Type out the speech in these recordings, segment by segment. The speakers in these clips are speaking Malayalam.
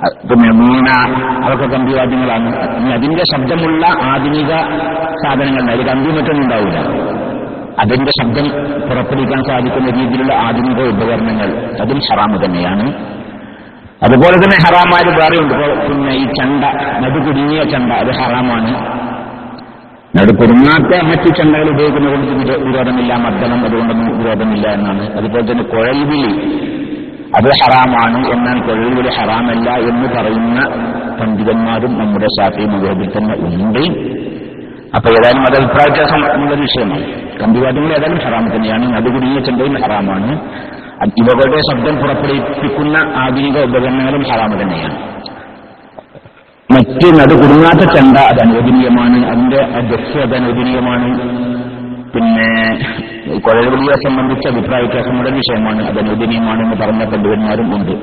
അ- പിന്നെ വീണ അതൊക്കെ കമ്പിവാദ്യങ്ങളാണ് ഇനി അതിന്റെ ശബ്ദമുള്ള ആധുനിക സാധനങ്ങൾ അതിൽ കമ്പി മറ്റൊന്നും ഉണ്ടാവില്ല അതിന്റെ ശബ്ദം പുറപ്പെടുവിക്കാൻ സാധിക്കുന്ന രീതിയിലുള്ള ആധുനിക ഉപകരണങ്ങൾ അതും ഹറാമ് തന്നെയാണ് അതുപോലെ തന്നെ ഹറാമായത് വേറെയുണ്ട് ഇപ്പോൾ പിന്നെ ഈ ചണ്ട നടുകുരുങ്ങിയ ചണ്ട അത് ഹറാമാണ് നടുകുരുങ്ങാത്ത മറ്റു ചണ്ടകൾ ഉപയോഗിക്കുന്നത് കൊണ്ട് വിരോ- വിരോധമില്ല മർദ്ദനം അതുകൊണ്ടൊന്നും വിരോധമില്ല എന്നാണ് അതുപോലെ തന്നെ കുഴൽവിളി അത് ഹറാമാണ് എന്നാൽ കുഴൽവിളി ഹറാമല്ല എന്ന് പറയുന്ന പണ്ഡിതന്മാരും നമ്മുടെ ശാസ്ത്രീയ മുഖത്തിൽ തന്നെ ഉണ്ട് അപ്പൊ ഏതായാലും അത് അഭിപ്രായ വ്യത്യാസം എന്നുള്ള വിഷയമാണ് കമ്പിവാദ്യങ്ങൾ ഏതായാലും ഹറാം തന്നെയാണ് നടുകുടിയ ചെണ്ടയും ഹറാമാണ് അത് ഇവകളുടെ ശബ്ദം പുറപ്പെടുവിപ്പിക്കുന്ന ആധുനിക ഉപകരണങ്ങളും ഹറാം തന്നെയാണ് മറ്റ് നടുകുടുങ്ങാത്ത ചെണ്ട അത് അനുവദനീയമാണ് അതിന്റെ ദസ് അത് അനുവദനീയമാണ് പിന്നെ കുഴൽവിളിയെ സംബന്ധിച്ച അഭിപ്രായ വ്യത്യാസങ്ങളുടെ വിഷയമാണ് അത് അനുവദനീയമാണ് എന്ന് പറഞ്ഞ പണ്ഡിതന്മാരും ഉണ്ട്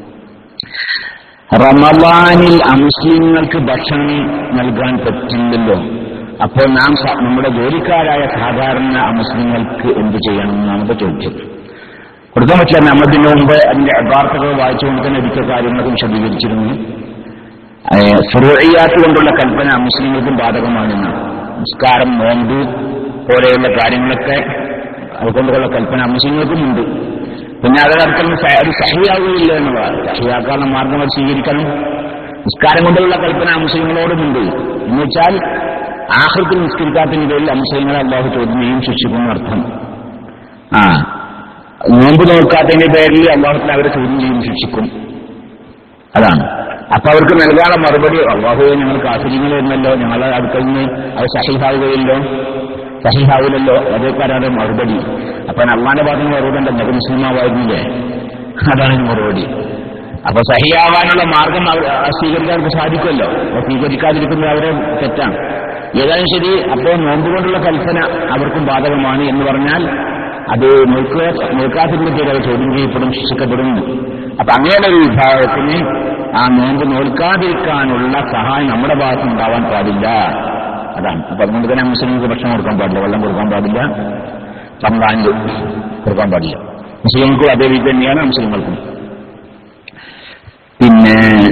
റമദാനിൽ അമുസ്ലിങ്ങൾക്ക് ഭക്ഷണം നൽകാൻ പറ്റില്ലല്ലോ അപ്പോൾ നാം സ- നമ്മുടെ ജോലിക്കാരായ സാധാരണ അമുസ്ലിങ്ങൾക്ക് എന്ത് ചെയ്യണം എന്നാണ് ചോദ്യം കൊടുക്കാൻ പറ്റില്ല നമ്മൾ ഇതിനു മുമ്പ് അതിന്റെ വാർത്തകൾ വായിച്ചുകൊണ്ട് തന്നെ ഒരിക്കൽ കാര്യങ്ങളൊക്കെ വിശദീകരിച്ചിരുന്നു ഫുറുയ്യാത്ത് കൊണ്ടുള്ള കൽപ്പന മുസ്ലിങ്ങൾക്കും ബാധകമാണെന്ന് നിസ്കാരം നോമ്പ് പോലെയുള്ള കാര്യങ്ങളൊക്കെ അതുകൊണ്ടുള്ള കൽപ്പന മുസ്ലിങ്ങൾക്കും ഉണ്ട് പിന്നെ അതർത്ഥം അത് സഹിയാവുകയില്ല എന്നുള്ളതാണ് സഹിയാക്കാനുള്ള മാർഗം അത് സ്വീകരിക്കണം നിസ്കാരം കൊണ്ടുള്ള കൽപ്പന മുസ്ലിങ്ങളോടുമുണ്ട് എന്ന് വെച്ചാൽ ആഹൃത്തിൽ നിസ്കരിക്കാത്തതിന് പേരിൽ അമുസ്ലിങ്ങളെ അള്ളാഹു ചോദ്യം ചെയ്യും ശിക്ഷിക്കുന്ന അർത്ഥം ആ നോമ്പ് നോക്കാത്തതിന്റെ പേരിൽ അള്ളാഹുത്തിന് അവരെ ചോദ്യം ചെയ്യും ശിക്ഷിക്കും അതാണ് അപ്പൊ അവർക്ക് നൽകാനുള്ള മറുപടി അള്ളാഹുവെ ഞങ്ങൾ കാത്തിരിങ്ങൾ എന്നല്ലോ ഞങ്ങളെ അടുക്കൽ നിന്ന് അത് സഹിഹാവുകയില്ലോ സഹിഹാവില്ലല്ലോ അതേക്കാരാണ് മറുപടി അപ്പൊ അള്ളാന്റെ ഭാഗത്ത് മറുപടി ഉണ്ട് ഞങ്ങൾക്ക് മുസ്ലിമാവായിരുന്നില്ലേ അതാണ് ഈ മറുപടി അപ്പൊ സഹിയാവാനുള്ള മാർഗം അവർ- ആ സ്വീകരിക്കാൻ സാധിക്കുമല്ലോ അപ്പൊ സ്വീകരിക്കാതിരിക്കുന്നത് അവരെ തെറ്റാണ് ഏതായാലും ശരി അപ്പോൾ നോമ്പ് കൊണ്ടുള്ള കൽപ്പന അവർക്കും ബാധകമാണ് എന്ന് പറഞ്ഞാൽ അത് നോക്കുക നോക്കാത്തതിന്റെ പേര് അവർ ചോദ്യം ചെയ്യപ്പെടും ശിക്ഷിക്കപ്പെടും അപ്പൊ അങ്ങനെയുള്ള ഒരു വിഭാഗത്തിന് ആ നോമ്പ് നോൽക്കാതിരിക്കാനുള്ള സഹായം നമ്മുടെ ഭാഗത്ത് ഉണ്ടാവാൻ പാടില്ല അതാണ് അപ്പൊ അതുകൊണ്ട് തന്നെ മുസ്ലിങ്ങൾക്ക് ഭക്ഷണം കൊടുക്കാൻ പാടില്ല വെള്ളം കൊടുക്കാൻ പാടില്ല റംസാനിൽ കൊടുക്കാൻ പാടില്ല മുസ്ലിങ്ങൾക്കും അതേ രീതി തന്നെയാണ് മുസ്ലിങ്ങൾക്കും പിന്നെ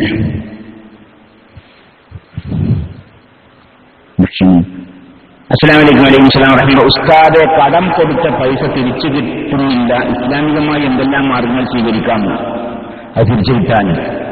അസ്സാം വലൈക്കും വലൈക്കും സ്ലാം റഹീം ഉസ്താദെ കടം കൊടുത്ത പൈസ തിരിച്ചു കിട്ടുന്നില്ല ഇസ്ലാമികമായി എന്തെല്ലാം മാർഗങ്ങൾ സ്വീകരിക്കാം അത് തിരിച്ചു കിട്ടാൻ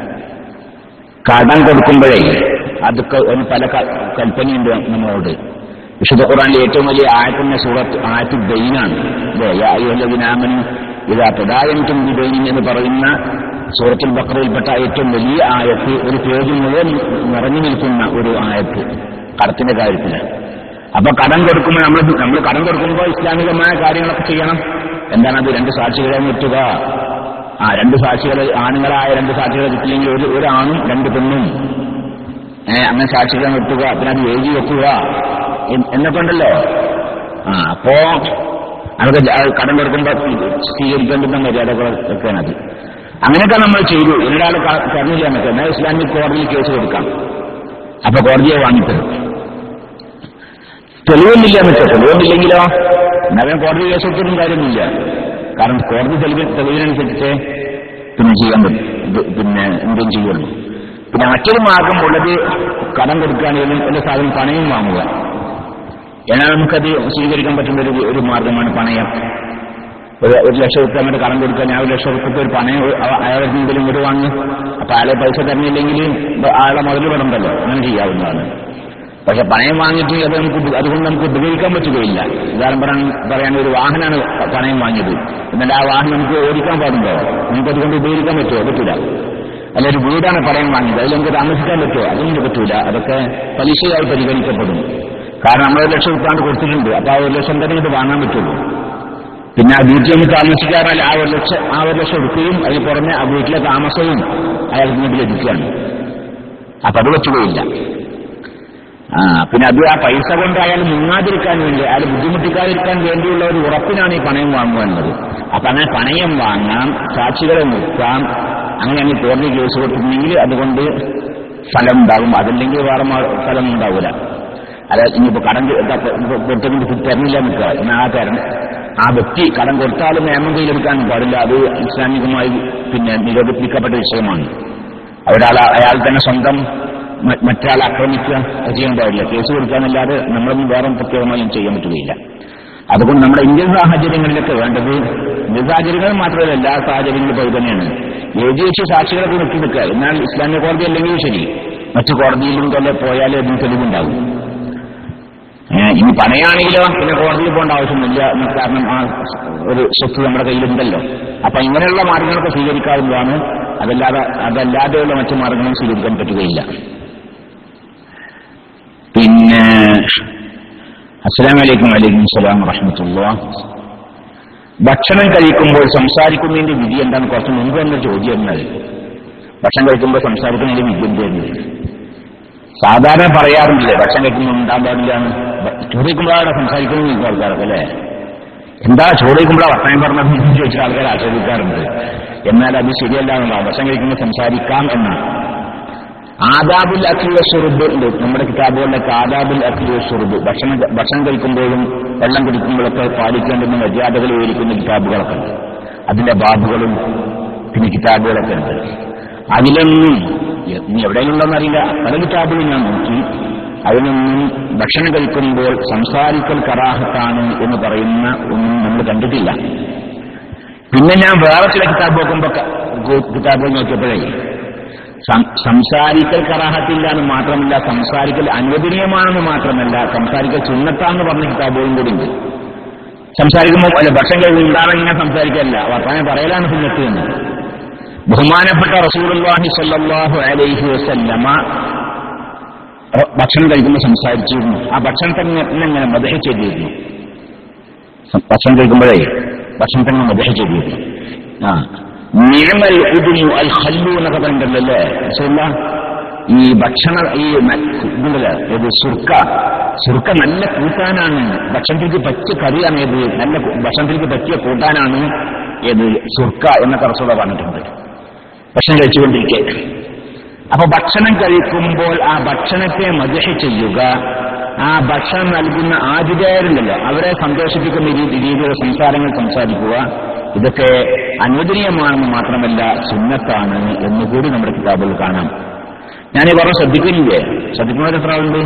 കടം കൊടുക്കുമ്പോഴേ അതൊക്കെ അതിന് പല ക- കൽപ്പനയുണ്ട് നമ്മളോട് വിശുദ്ധ ഖുറാനിലെ ഏറ്റവും വലിയ ആയത്തിന്റെ സൂറത്ത് ആയത്ത് ദൈനാണ് അല്ലേ യാ അയ്യുഹല്ലദീനാമനു ഇതാ പ്രദായന്തും ദൈനിൻ എന്ന് പറയുന്ന സൂറത്തുൽ ബക്രയിൽപ്പെട്ട ഏറ്റവും വലിയ ആയത്ത് ഒരു പേജ് മുഴുവൻ നിറഞ്ഞു നിൽക്കുന്ന ഒരു ആയത്ത് കടത്തിന്റെ കാര്യത്തില് അപ്പൊ കടം കൊടുക്കുമ്പോൾ നമ്മൾ നമ്മൾ കടം കൊടുക്കുമ്പോൾ ഇസ്ലാമികമായ കാര്യങ്ങളൊക്കെ ചെയ്യണം എന്താണ് അത് രണ്ട് സാക്ഷികളെ നിർത്തുക ആ രണ്ട് സാക്ഷികൾ ആണുങ്ങളായ രണ്ട് സാക്ഷികളെ കിട്ടില്ലെങ്കിൽ ഒരു ഒരു ആണും രണ്ട് പെണ്ണും ഏ അങ്ങനെ സാക്ഷികളെ നിർത്തുക പിന്നെ അത് എഴുതി വെക്കുക എ- എന്നൊക്കെ ഉണ്ടല്ലോ ആ അപ്പോ അതൊക്കെ ജ- അത് കടം കൊടുക്കുമ്പോൾ സ്വീകരിക്കേണ്ടുന്ന മര്യാദകളൊക്കെയാണ് അത് അങ്ങനെയൊക്കെ നമ്മൾ ചെയ്തു ഒരാൾ തരുന്നില്ല എന്നൊക്കെ എന്നാൽ ഇസ്ലാമിക് കോടതിയിൽ കേസ് കൊടുക്കാം അപ്പൊ കോടതിയെ വാങ്ങിത്തരും തെളിവൊന്നില്ല എന്ന് വെച്ചാൽ തെളിവൊന്നില്ലെങ്കിലോ എന്നാലും കോടതി കേസ് കൊടുത്തിട്ടും കാര്യമൊന്നുമില്ല കാരണം കോടതി തെളിവ് തെളിവിനനുസരിച്ച് പിന്നെ ചെയ്യാൻ പറ്റും ഇത് പിന്നെ എന്തും ചെയ്യുള്ളൂ പിന്നെ മറ്റൊരു മാർഗം ഉള്ളത് കടം കൊടുക്കുകയാണെങ്കിലും വല്ല സാധനം പണയം വാങ്ങുക എന്നാൽ നമുക്കത് സ്വീകരിക്കാൻ പറ്റുന്ന ഒരു ഒരു മാർഗമാണ് പണയം ഒരു ഒരു ലക്ഷം റുപ്യ അങ്ങോട്ട് കടം കൊടുക്കാൻ ഞാൻ ഒരു ലക്ഷം റുപ്യ ഒരു പണയം അ- അയാളുടെ എന്തെങ്കിലും ഇങ്ങോട്ട് വാങ്ങി അപ്പൊ അയാളെ പൈസ തരുന്നില്ലെങ്കിൽ അയാളെ മുതൽ പെടണ്ടല്ലോ അങ്ങനെ ചെയ്യാവുന്നതാണ് പക്ഷെ പണയം വാങ്ങിയിട്ട് അത് നമുക്ക് ഉപ- അതുകൊണ്ട് നമുക്ക് ഉപയോഗിക്കാൻ പറ്റുകയില്ല ഉദാഹരണം പറയാൻ പറയാൻ ഒരു വാഹനമാണ് പണയം വാങ്ങിയത് എന്നാൽ ആ വാഹനം നമുക്ക് ഓടിക്കാൻ പാടുണ്ടോ നമുക്ക് അതുകൊണ്ട് ഉപയോഗിക്കാൻ പറ്റുമോ പറ്റില്ല അല്ല ഒരു വീടാണ് പണയം വാങ്ങിയത് അതിൽ നമുക്ക് താമസിക്കാൻ പറ്റുമോ അതൊന്നും പറ്റൂല അതൊക്കെ പലിശയായി പരിഗണിക്കപ്പെടും കാരണം നമ്മൾ ഒരു ലക്ഷം ഉൾക്കാണ്ട് കൊടുത്തിട്ടുണ്ട് അപ്പൊ ആ ഒരു ലക്ഷം തന്നെ ഇത് വാങ്ങാൻ പറ്റുള്ളൂ പിന്നെ ആ വീട്ടിൽ നമുക്ക് താമസിക്കാറാൽ ആ ഒരു ലക്ഷം ആ ഒരു ലക്ഷം എടുക്കുകയും അതിന് പുറമെ ആ വീട്ടിലെ താമസവും അയാൾക്ക് വേണ്ടി ലഭിക്കുകയാണ് അപ്പൊ അത് പറ്റുകയില്ല ആ പിന്നെ അത് ആ പൈസ കൊണ്ട് അയാൾ മുങ്ങാതിരിക്കാൻ വേണ്ടി അയാൾ ബുദ്ധിമുട്ടിക്കാതിരിക്കാൻ വേണ്ടിയുള്ള ഒരു ഉറപ്പിനാണ് ഈ പണയം വാങ്ങുക എന്നത് അപ്പൊ അങ്ങനെ പണയം വാങ്ങാം സാക്ഷികളെ നിർത്താം അങ്ങനെ അങ്ങ് കോടതി കേസ് കൊടുത്തിട്ടുണ്ടെങ്കിൽ അതുകൊണ്ട് ഫലം ഉണ്ടാകും അതല്ലെങ്കിൽ വേറെ മാ- ഫലം ഉണ്ടാവില്ല അല്ല ഇനിയിപ്പോ കടം കൊടുത്തുകൊണ്ട് തരുന്നില്ല നിൽക്കുക എന്നാൽ ആ തരണം ആ വ്യക്തി കടം കൊടുത്താലും നിയമം കയ്യിലെടുക്കാൻ പാടില്ല അത് ഇസ്ലാമികമായി പിന്നെ നിരോധിപ്പിക്കപ്പെട്ട വിഷയമാണ് ഒരാൾ അയാൾ തന്നെ സ്വന്തം മ- മറ്റൊരാളെ ആക്രമിക്കുക അത് ചെയ്യാൻ പാടില്ല കേസ് കൊടുക്കാന്നല്ലാതെ നമ്മളൊന്നും വേറെ പ്രത്യേകമായും ചെയ്യാൻ പറ്റുകയില്ല അതുകൊണ്ട് നമ്മുടെ ഇന്ത്യൻ സാഹചര്യങ്ങളിലൊക്കെ വേണ്ടത് ഇന്ത്യൻ സാഹചര്യങ്ങൾ മാത്രമല്ല എല്ലാ സാഹചര്യങ്ങളും പോയി തന്നെയാണ് എഴുതിവെച്ച് സാക്ഷികളൊക്കെ നിർത്തിയെടുക്കുക എന്നാൽ ഇസ്ലാമിക കോടതി അല്ലെങ്കിൽ ശരി മറ്റു കോടതിയിലും തന്നെ പോയാലേ അതിന് തെളിവുണ്ടാവും ഏഹ് ഇനി പണയാണെങ്കിലോ പിന്നെ കോടതിയിൽ പോകേണ്ട ആവശ്യമൊന്നുമില്ല എന്ന് കാരണം ആ ഒരു സ്വത്ത് നമ്മുടെ കയ്യിലുണ്ടല്ലോ അപ്പൊ ഇങ്ങനെയുള്ള മാർഗങ്ങളൊക്കെ സ്വീകരിക്കാവുന്നതാണ് അതല്ലാതെ അതല്ലാതെയുള്ള മറ്റു മാർഗങ്ങളും സ്വീകരിക്കാൻ പറ്റുകയില്ല പിന്നെ അസ്സലാം വലൈക്കും വലൈക്കും സ്വലാം വറഹമത്തുള്ള ഭക്ഷണം കഴിക്കുമ്പോൾ സംസാരിക്കുന്നതിന്റെ വിധി എന്താണ് കുറച്ച് മുമ്പ് വന്ന ചോദ്യം എന്നാൽ ഭക്ഷണം കഴിക്കുമ്പോൾ സംസാരിക്കുന്നതിന്റെ വിധി എന്തായിരുന്നു സാധാരണ പറയാറില്ലേ ഭക്ഷണം കഴിക്കുമ്പോൾ ഉണ്ടാൻ പാടില്ല ചോദിക്കുമ്പോഴാണ് സംസാരിക്കുന്നത് ചോദിക്കും ആൾക്കാരൊക്കെ അല്ലേ എന്താ ചോദിക്കുമ്പോഴാണ് വർത്തമാനം പറഞ്ഞതെന്ന് ചോദിച്ച ആൾക്കാർ ആക്ഷേപിക്കാറുണ്ട് എന്നാൽ അത് ശരിയല്ല എന്നുള്ളതാണ് ഭക്ഷണം കഴിക്കുമ്പോൾ സംസാരിക്കാം എന്നാണ് ആദാബുൽ അഖില ഷുറുബ് ഉണ്ട് നമ്മുടെ കിതാബുകളിലൊക്കെ ആദാബുൽ അഖില ഷുറുബ് ഭക്ഷണം ഭക്ഷണം കഴിക്കുമ്പോഴും വെള്ളം കുടിക്കുമ്പോഴൊക്കെ പാലിക്കേണ്ടുന്ന മര്യാദകൾ വിവരിക്കുന്ന കിതാബുകളൊക്കെ ഉണ്ട് അതിന്റെ ബാബുകളും പിന്നെ കിതാബുകളൊക്കെ ഉണ്ട് അതിലൊന്നും ഇനി എവിടെയുണ്ടെന്ന് അറിയില്ല പല കിതാബുകളും ഞാൻ നോക്കി അതിനൊന്നും ഭക്ഷണം കഴിക്കുമ്പോൾ സംസാരിക്കൽ കറാഹത്താണ് എന്ന് പറയുന്ന ഒന്നും നമ്മൾ കണ്ടിട്ടില്ല പിന്നെ ഞാൻ വേറെ ചില കിതാബ് നോക്കുമ്പോ കിതാബുകൾ നോക്കിയപ്പോഴേ സം- സംസാരിക്കൽ കറാഹത്തില്ല എന്ന് മാത്രമല്ല സംസാരിക്കൽ അനുവദനീയമാണെന്ന് മാത്രമല്ല സംസാരിക്കൽ സുന്നത്താന്ന് പറഞ്ഞ കിതാബുകളും കൂടി ഉണ്ട് സംസാരിക്കുമ്പോൾ അല്ല ഭക്ഷണം കഴിഞ്ഞ് ഉണ്ടാകാൻ ഇങ്ങനെ സംസാരിക്കല്ല വർത്തമാനം പറയലാണ് സുന്നത്ത് എന്ന് ബഹുമാനപ്പെട്ട റസൂലുള്ളാഹി സ്വല്ലല്ലാഹു അലൈഹി വസല്ലമ റ- ഭക്ഷണം കഴിക്കുമ്പോൾ സംസാരിച്ചിരുന്നു ആ ഭക്ഷണത്തെ ഇങ്ങനെ മദഹ ചെയ്തിരുന്നു സം- ഭക്ഷണം കഴിക്കുമ്പോഴേ ഭക്ഷണത്തെ ഇങ്ങനെ മദഹ ചെയ്തിരുന്നു ആ നിഴമൽ ഉദുനു അൽ ഹല്ലു എന്നൊക്കെ പറഞ്ഞിട്ടുണ്ടല്ലേ റസൂല്ല ഈ ഭക്ഷണ ഈ മ- ഇതുണ്ടല്ലോ ഇത് സുർക്ക സുർക്ക നല്ല കൂട്ടാനാണ് ഭക്ഷണത്തിലേക്ക് പറ്റിയ കറിയാണ് ഏത് നല്ല കു- ഭക്ഷണത്തിലേക്ക് പറ്റിയ കൂട്ടാനാണ് ഏത് സുർക്ക എന്നൊക്കെ റസൂല പറഞ്ഞിട്ടുണ്ട് ഭക്ഷണം കഴിച്ചുകൊണ്ടിരിക്കെ അപ്പൊ ഭക്ഷണം കഴിക്കുമ്പോൾ ആ ഭക്ഷണത്തെ മദഹ ചെയ്യുക ആ ഭക്ഷണം നൽകുന്ന ആതിഥേയരുണ്ടല്ലോ അവരെ സന്തോഷിപ്പിക്കുന്ന രീതി രീതിയിലുള്ള സംസാരങ്ങൾ സംസാരിക്കുക ഇതൊക്കെ അനുവദനീയമാണെന്ന് മാത്രമല്ല സുന്നത്താണ് എന്നുകൂടി നമ്മുടെ കിതാബിൽ കാണാം ഞാനീ പറഞ്ഞ ശ്രദ്ധിക്കുന്നില്ലേ ശ്രദ്ധിക്കുന്നവർ എത്ര ആളുണ്ട്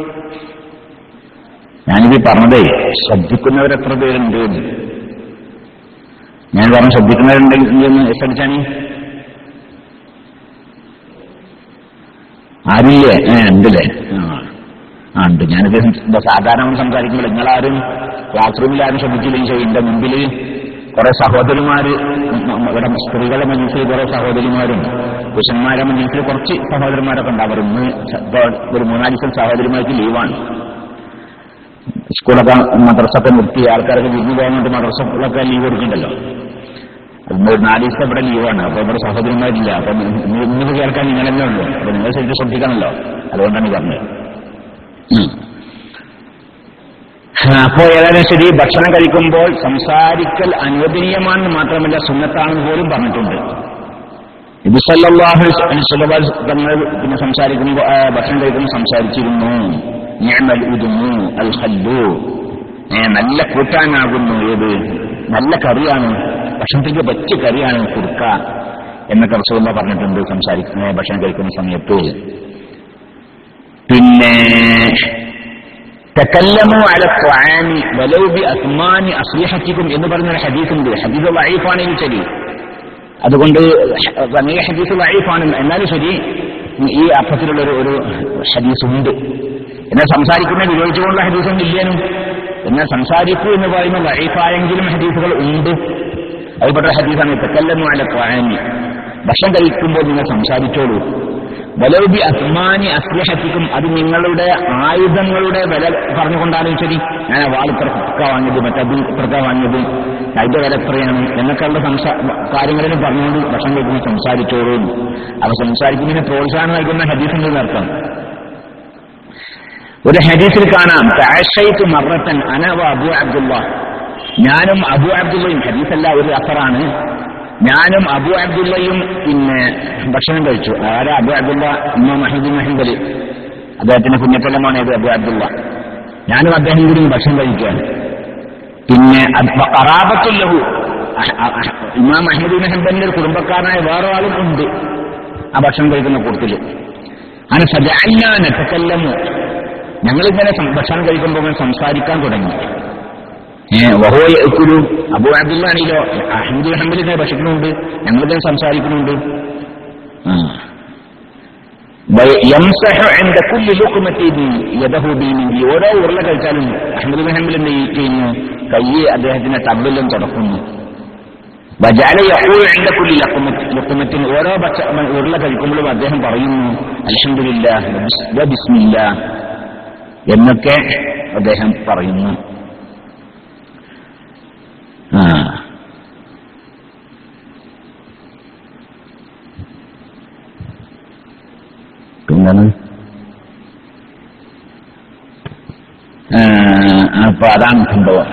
ഞാനിത് പറഞ്ഞതേ ശ്രദ്ധിക്കുന്നവർ എത്ര പേരുണ്ട് എന്ന്. ഞാൻ പറഞ്ഞ ശ്രദ്ധിക്കുന്നവരുണ്ടെങ്കിൽ എന്ന് എസ് അടിച്ചാണി ആരില്ലേ ഏ ഉണ്ടല്ലേ ആ ആ ഉണ്ട് ഞാനിത് എന്താ സാധാരണ നമ്മൾ സംസാരിക്കുമ്പോൾ നിങ്ങളാരും ക്ലാസ് റൂമിൽ ആരും ശ്രദ്ധിച്ചില്ലെങ്കിൽ എന്റെ മുമ്പിൽ കുറെ സഹോദരിമാര് ഉം, ഉം, ഇവിടെ സ്ത്രീകളുടെ മനുഷ്യർ കുറെ സഹോദരിമാരും പുരുഷന്മാരുടെ മനുഷ്യർ കുറച്ച് സഹോദരന്മാരൊക്കെ ഉണ്ടാവും ഇന്ന് ഇപ്പൊ ഒരു മൂന്നാല് ദിവസം സഹോദരിമാർക്ക് ലീവാണ് സ്കൂളൊക്കെ മദ്രസൊക്കെ നിർത്തി ആൾക്കാരൊക്കെ വിരുന്ന് പോകാൻ വേണ്ടി മദ്രസകളൊക്കെ ലീവ് കൊടുക്കണ്ടല്ലോ ഇന്ന് ഒരു നാല് ദിവസം ഇവിടെ ലീവാണ് അപ്പൊ ഇവിടെ സഹോദരന്മാരില്ല അപ്പൊ ഇന്ന് ഇന്നത് കേൾക്കാൻ നിങ്ങളെല്ലാം ഉള്ളൂ അപ്പൊ നിങ്ങൾ ശരിക്കും ശ്രദ്ധിക്കണമല്ലോ അതുകൊണ്ടാണ് ഈ പറഞ്ഞത് ഉം. അപ്പോ ഏതായാലും ശരി ഭക്ഷണം കഴിക്കുമ്പോൾ സംസാരിക്കൽ അനുവദനീയമാണെന്ന് മാത്രമല്ല സുന്നത്താണെന്ന് പോലും പറഞ്ഞിട്ടുണ്ട് ഇത് സല്ലല്ലാഹു അലൈഹി വസല്ലം തങ്ങൾ പിന്നെ സംസാരിക്കുമ്പോൾ ആ, ഭക്ഷണം കഴിക്കുമ്പോൾ സംസാരിച്ചിരുന്നു ഞാൻ ഉതുന്നു അൽ ഹല്ലു ഏ, നല്ല കൂട്ടാനാകുന്നു ഏത് നല്ല കറിയാണ് ഭക്ഷണത്തിലേക്ക് പറ്റിയ കറിയാണ് കുറുക്ക എന്നൊക്കെ റസൂല്ല പറഞ്ഞിട്ടുണ്ട് സംസാരിക്കുന്ന ഭക്ഷണം കഴിക്കുന്ന സമയത്ത് പിന്നെ തക്കല്ലമു അല ത്വാനി വലൗ ബി അസ്മാനി അസ്ലിഹത്തിക്കും എന്ന് പറഞ്ഞ ഒരു ഹദീസുണ്ട് ഹദീസ് വൈഫാണെങ്കിൽ ശരി അതുകൊണ്ട് ഈ ഹദീസ് വൈഫാണ് എന്നാലും ശരി ഈ അർത്ഥത്തിലുള്ള ഒരു ഒരു ഹദീസ് ഉണ്ട് എന്നാൽ സംസാരിക്കുന്ന വിരോധിച്ചുകൊണ്ടുള്ള ഹദീസൊന്നും ഇല്ലേനും എന്നാൽ സംസാരിക്കൂ എന്ന് പറയുന്ന വൈഫായെങ്കിലും ഹദീസുകൾ ഉണ്ട് അതുപെട്ട ഹദീസാണ് തെക്കല്ലമു അല ത്വാനി ഭക്ഷണം കഴിക്കുമ്പോൾ നിങ്ങൾ സംസാരിച്ചോളൂ വലൗബി അസ്മാനി അസ്ലഹത്തിക്കും അത് നിങ്ങളുടെ ആയുധങ്ങളുടെ വില പറഞ്ഞുകൊണ്ടാലും ശരി ഞാൻ ആ വാൾ ഇത്ര ഇത്ര വാങ്ങിയത് മറ്റത് ഇത്ര വാങ്ങിയത് അതിന്റെ വില എത്രയാണ് എന്നൊക്കെയുള്ള സംസാ കാര്യങ്ങളിലും പറഞ്ഞുകൊണ്ട് ഭക്ഷണം കഴിക്കുമ്പോൾ സംസാരിച്ചോളൂ അപ്പൊ സംസാരിക്കുന്നതിന് പ്രോത്സാഹനം നൽകുന്ന ഹദീസിന്റെ അർത്ഥം ഒരു ഹദീസിൽ കാണാം താഷയ്ക്ക് മറത്തൻ അനവ അബു അബ്ദുള്ള ഞാനും അബു അബ്ദുള്ളയും ഹദീസല്ല ഒരു അസറാണ് ഞാനും അബു അബ്ദുള്ളയും പിന്നെ ഭക്ഷണം കഴിച്ചു ആരാ അബു അബ്ദുള്ള ഇമ്മ മഹീദ് മഹിബലി അദ്ദേഹത്തിന്റെ പുണ്യഫലമാണ് ഇത് അബു അബ്ദുള്ള ഞാനും അദ്ദേഹം കൂടി ഭക്ഷണം കഴിക്കുകയാണ് പിന്നെ അറാബത്തുല്ലഹു ഇമാം അഹമ്മദ് ഹംബലിന്റെ ഒരു കുടുംബക്കാരനായ വേറെ ആളും ഉണ്ട് ആ ഭക്ഷണം കഴിക്കുന്ന കൂട്ടത്തില് അങ്ങനെ സജാനക്കല്ലമു ഞങ്ങളിങ്ങനെ സം- ഭക്ഷണം കഴിക്കുമ്പോൾ ഇങ്ങനെ സംസാരിക്കാൻ തുടങ്ങി ഏഹ് വഹോയൊരു അബു അബ്ദുല്ലാണെങ്കിലോ അഹമ്മദ് ഹംബലിനെ ഭക്ഷിക്കുന്നുണ്ട് ഞങ്ങളിങ്ങനെ സംസാരിക്കുന്നുണ്ട് ആ. വയ- യംസഹു ഇൻദ കുല്ലി ലുഖ്മത്തിൻ യദഹു ബിയമിനിഹി. ഓരോ ഉരുള കഴിച്ചാലും അഹമ്മദ് ബിൻ ഹംബൽ എന്ത് ചെയ്യുന്നു കൈ അദ്ദേഹത്തിന്റെ ടബിലും തുടക്കുന്നു വജാല യഹൂൽ ഇൻദ കുല്ലി ലഖ്മത്തി- ലുഖ്മത്തിൻ ഓരോ ഭക്ഷ ഉരുള കഴിക്കുമ്പോഴും അദ്ദേഹം പറയുന്നു അൽഹംദുലില്ലാഹ് വബിസ്- വബിസ്മില്ലാഹ് എന്നൊക്കെ അദ്ദേഹം പറയുന്നു ആ പിന്നാണ് അപ്പൊ അതാണ് സംഭവം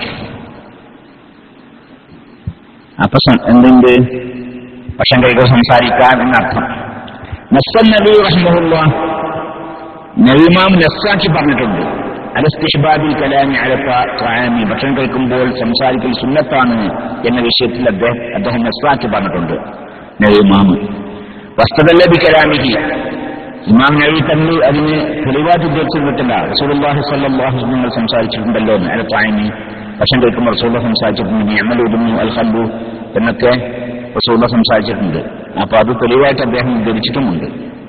അപ്പൊ സം- എന്തുണ്ട് ഭക്ഷണം കഴിക്കാൻ സംസാരിക്കാൻ എന്നർത്ഥം നസ്സൻ നബി റഹ്മുള്ള നബിമാം നസ്സാക്കി പറഞ്ഞിട്ടുണ്ട് അലസ്തിഹ്ബാബിൽ കലാമി അലപ്പ ത്രാമി ഭക്ഷണം കഴിക്കുമ്പോൾ സംസാരിക്കൽ സുന്നത്താണ് എന്ന വിഷയത്തിൽ അദ്ദേഹം അദ്ദേഹം നസ്സാക്കി പറഞ്ഞിട്ടുണ്ട് നബിമാമ് വസ്തുതല്ല ബി കലാമിഹി ഇമാം നബി തന്നെ അതിന് തെളിവായിട്ട് ഉദ്ദേശിച്ചിട്ടില്ല റസൂലുള്ളാഹി സ്വല്ലല്ലാഹു അലൈഹി നിങ്ങൾ സംസാരിച്ചിട്ടുണ്ടല്ലോ എന്ന് അല ത്രാമി ഭക്ഷണം കഴിക്കുമ്പോൾ റസൂല സംസാരിച്ചിട്ടുണ്ട് നിയമലൂതുന്നു അൽ ഖല്ലു എന്നൊക്കെ റസൂല സംസാരിച്ചിട്ടുണ്ട് അപ്പൊ അത് തെളിവായിട്ട് അദ്ദേഹം ഉദ്ധരിച്ചിട്ടുമുണ്ട്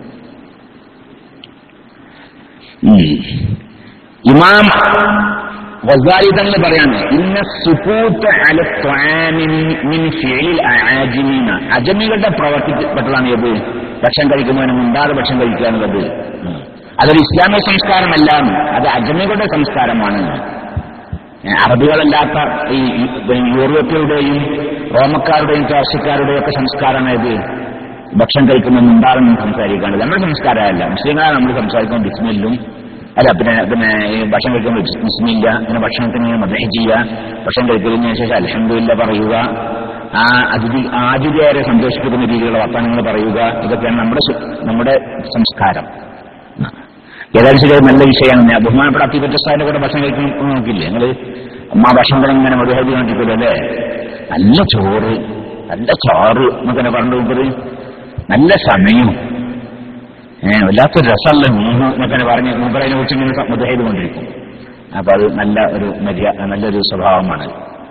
ഉം. ഇമാം വസാലി തന്നെ പറയാണ് ഇന്ന സുകൂത്ത് അല ത്വാമി മിൻ ഫിഇലിൽ അആജിമീന അജമികളുടെ പ്രവർത്തിപ്പെട്ടതാണ് ഏത് ഭക്ഷണം കഴിക്കുന്നതിന് മുണ്ടാതെ ഭക്ഷണം കഴിക്കുക എന്നുള്ളത് ഉം. അതൊരു ഇസ്ലാമിക സംസ്കാരമല്ല അത് അജമികളുടെ സംസ്കാരമാണ് ഏ, അറബികളല്ലാത്ത ഈ ഈ യൂറോപ്യരുടെയും റോമക്കാരുടെയും പേർഷ്യക്കാരുടെയും ഒക്കെ സംസ്കാരമാണ് ഇത് ഭക്ഷണം കഴിക്കുന്ന മുണ്ടാണെന്നും സംസാരിക്കാണ്ട് നമ്മുടെ സംസ്കാരമല്ല മുസ്ലിങ്ങളാണ് നമ്മൾ സംസാരിക്കുമ്പോൾ ബിസ്മില്ലും അല്ല പിന്നെ പിന്നെ ഈ ഭക്ഷണം കഴിക്കുമ്പോൾ ബിസ്മില്ല പിന്നെ ഭക്ഷണത്തിന് മദഹ ചെയ്യുക ഭക്ഷണം കഴിക്കുന്നതിന് ശേഷം അലഹമില്ല പറയുക ആ അതിഥി ആതിഥേയരെ സന്തോഷിപ്പിക്കുന്ന രീതിയിലുള്ള വർത്തമാനങ്ങൾ പറയുക ഇതൊക്കെയാണ് നമ്മുടെ സു- നമ്മുടെ സംസ്കാരം ഏതായാലും ശരി അത് നല്ല വിഷയമാണ് ഞാൻ ബഹുമാനപ്പെട്ട അത്തിപറ്റസ്ഥാന്റെ കൂടെ ഭക്ഷണം കഴിക്കുന്ന നോക്കില്ലേ നിങ്ങൾ അമ്മ ഭക്ഷണം ഇങ്ങനെ മധുഹരി കാണിക്കൂലോ അല്ലേ നല്ല ചോറ് നല്ല ചോറ് എന്നൊക്കെ പറഞ്ഞു നോക്കത് നല്ല സമയം ഏഹ് വല്ലാത്തൊരു രസമല്ല മൂന്ന് എന്നൊക്കെ പറഞ്ഞ് മൂപ്പരതിനെ കുറിച്ച് ഇങ്ങനെ മധുഹരി കൊണ്ടിരിക്കും അപ്പൊ അത് നല്ല ഒരു മര്യാദ നല്ലൊരു സ്വഭാവമാണ്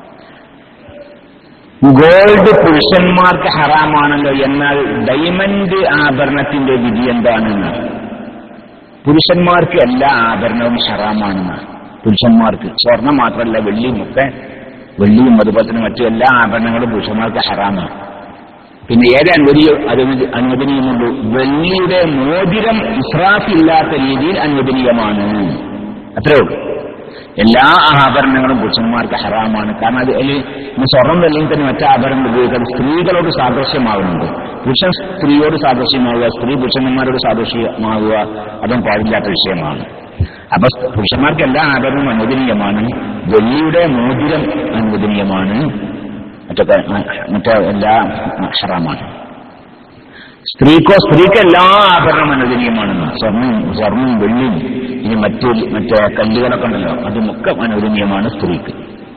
ഗോൾഡ് പുരുഷന്മാർക്ക് ഹറാമാണല്ലോ എന്നാൽ ഡയമണ്ട് ആഭരണത്തിന്റെ വിധി എന്താണെന്ന് പുരുഷന്മാർക്ക് എല്ലാ ആഭരണവും ഹറാമാണെന്നാണ് പുരുഷന്മാർക്ക് സ്വർണം മാത്രമല്ല വെള്ളിയും ഒക്കെ വെള്ളിയും അതുപോലെ തന്നെ മറ്റു എല്ലാ ആഭരണങ്ങളും പുരുഷന്മാർക്ക് ഹറാമാണ് പിന്നെ ഏത് അനുമതി അനുമതി അനുവദനീയമുള്ളൂ വെള്ളിയുടെ മോതിരം ഇസ്രാഫില്ലാത്ത രീതിയിൽ അനുവദനീയമാണ് അത്രേ ഉള്ളൂ എല്ലാ ആഭരണങ്ങളും പുരുഷന്മാർക്ക് ഹറാമാണ് കാരണം അത് അതിൽ ഇന്ന് സ്വർണം വെള്ളിയും തന്നെ മറ്റു ആഭരണം ഉപയോഗിക്കാൻ സ്ത്രീകളോട് സാദൃശ്യമാകുന്നുണ്ട് പുരുഷൻ സ്ത്രീയോട് സാദൃശ്യമാവുക സ്ത്രീ പുരുഷന്മാരോട് സാദൃശ്യമാവുക അതും പാടില്ലാത്ത വിഷയമാണ് അപ്പൊ പുരുഷന്മാർക്ക് എല്ലാ ആഭരണവും അനുവദനീയമാണ് വെള്ളിയുടെ മോതിരം അനുവദനീയമാണ് മറ്റൊക്കെ മറ്റേ എല്ലാ ഹറാമാണ് സ്ത്രീക്കോ സ്ത്രീക്ക് എല്ലാ ആഭരണം അനുവദനീയമാണെന്ന് സ്വർണം സ്വർണം വെള്ളിയും ഇനി മറ്റു മറ്റേ കല്ലുകളൊക്കെ ഉണ്ടല്ലോ അതുമൊക്കെ അനുവദനീയമാണ് സ്ത്രീക്ക്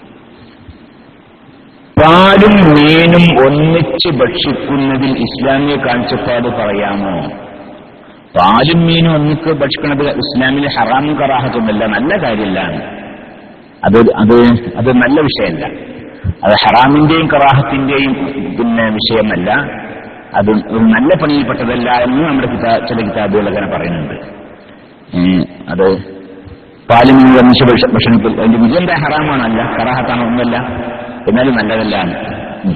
പാലും മീനും ഒന്നിച്ച് ഭക്ഷിക്കുന്നതിൽ ഇസ്ലാമിക കാഴ്ചപ്പാട് പറയാമോ പാലും മീനും ഒന്നിച്ച് ഭക്ഷിക്കുന്നത് ഇസ്ലാമിൽ ഹറാമും കറാഹത്തൊന്നുമില്ല നല്ല കാര്യമില്ല അത് അത് അത് നല്ല വിഷയമല്ല അത് ഹറാമിന്റെയും കറാഹത്തിന്റെയും പിന്നെ വിഷയമല്ല അത് ഒരു നല്ല പണിയിൽപ്പെട്ടതല്ല എന്ന് നമ്മുടെ കിതാ ചില കിതാബുകൾ അങ്ങനെ പറയുന്നുണ്ട് ഉം, അത് പാലും മീനും ഒന്നിച്ച് ഭക്ഷ- ഭക്ഷണത്തിൽ അതിന്റെ വിജയം എന്താ ഹറാമാണല്ല കറാഹത്താണോ ഒന്നുമല്ല എന്നാലും നല്ലതല്ല ഉം.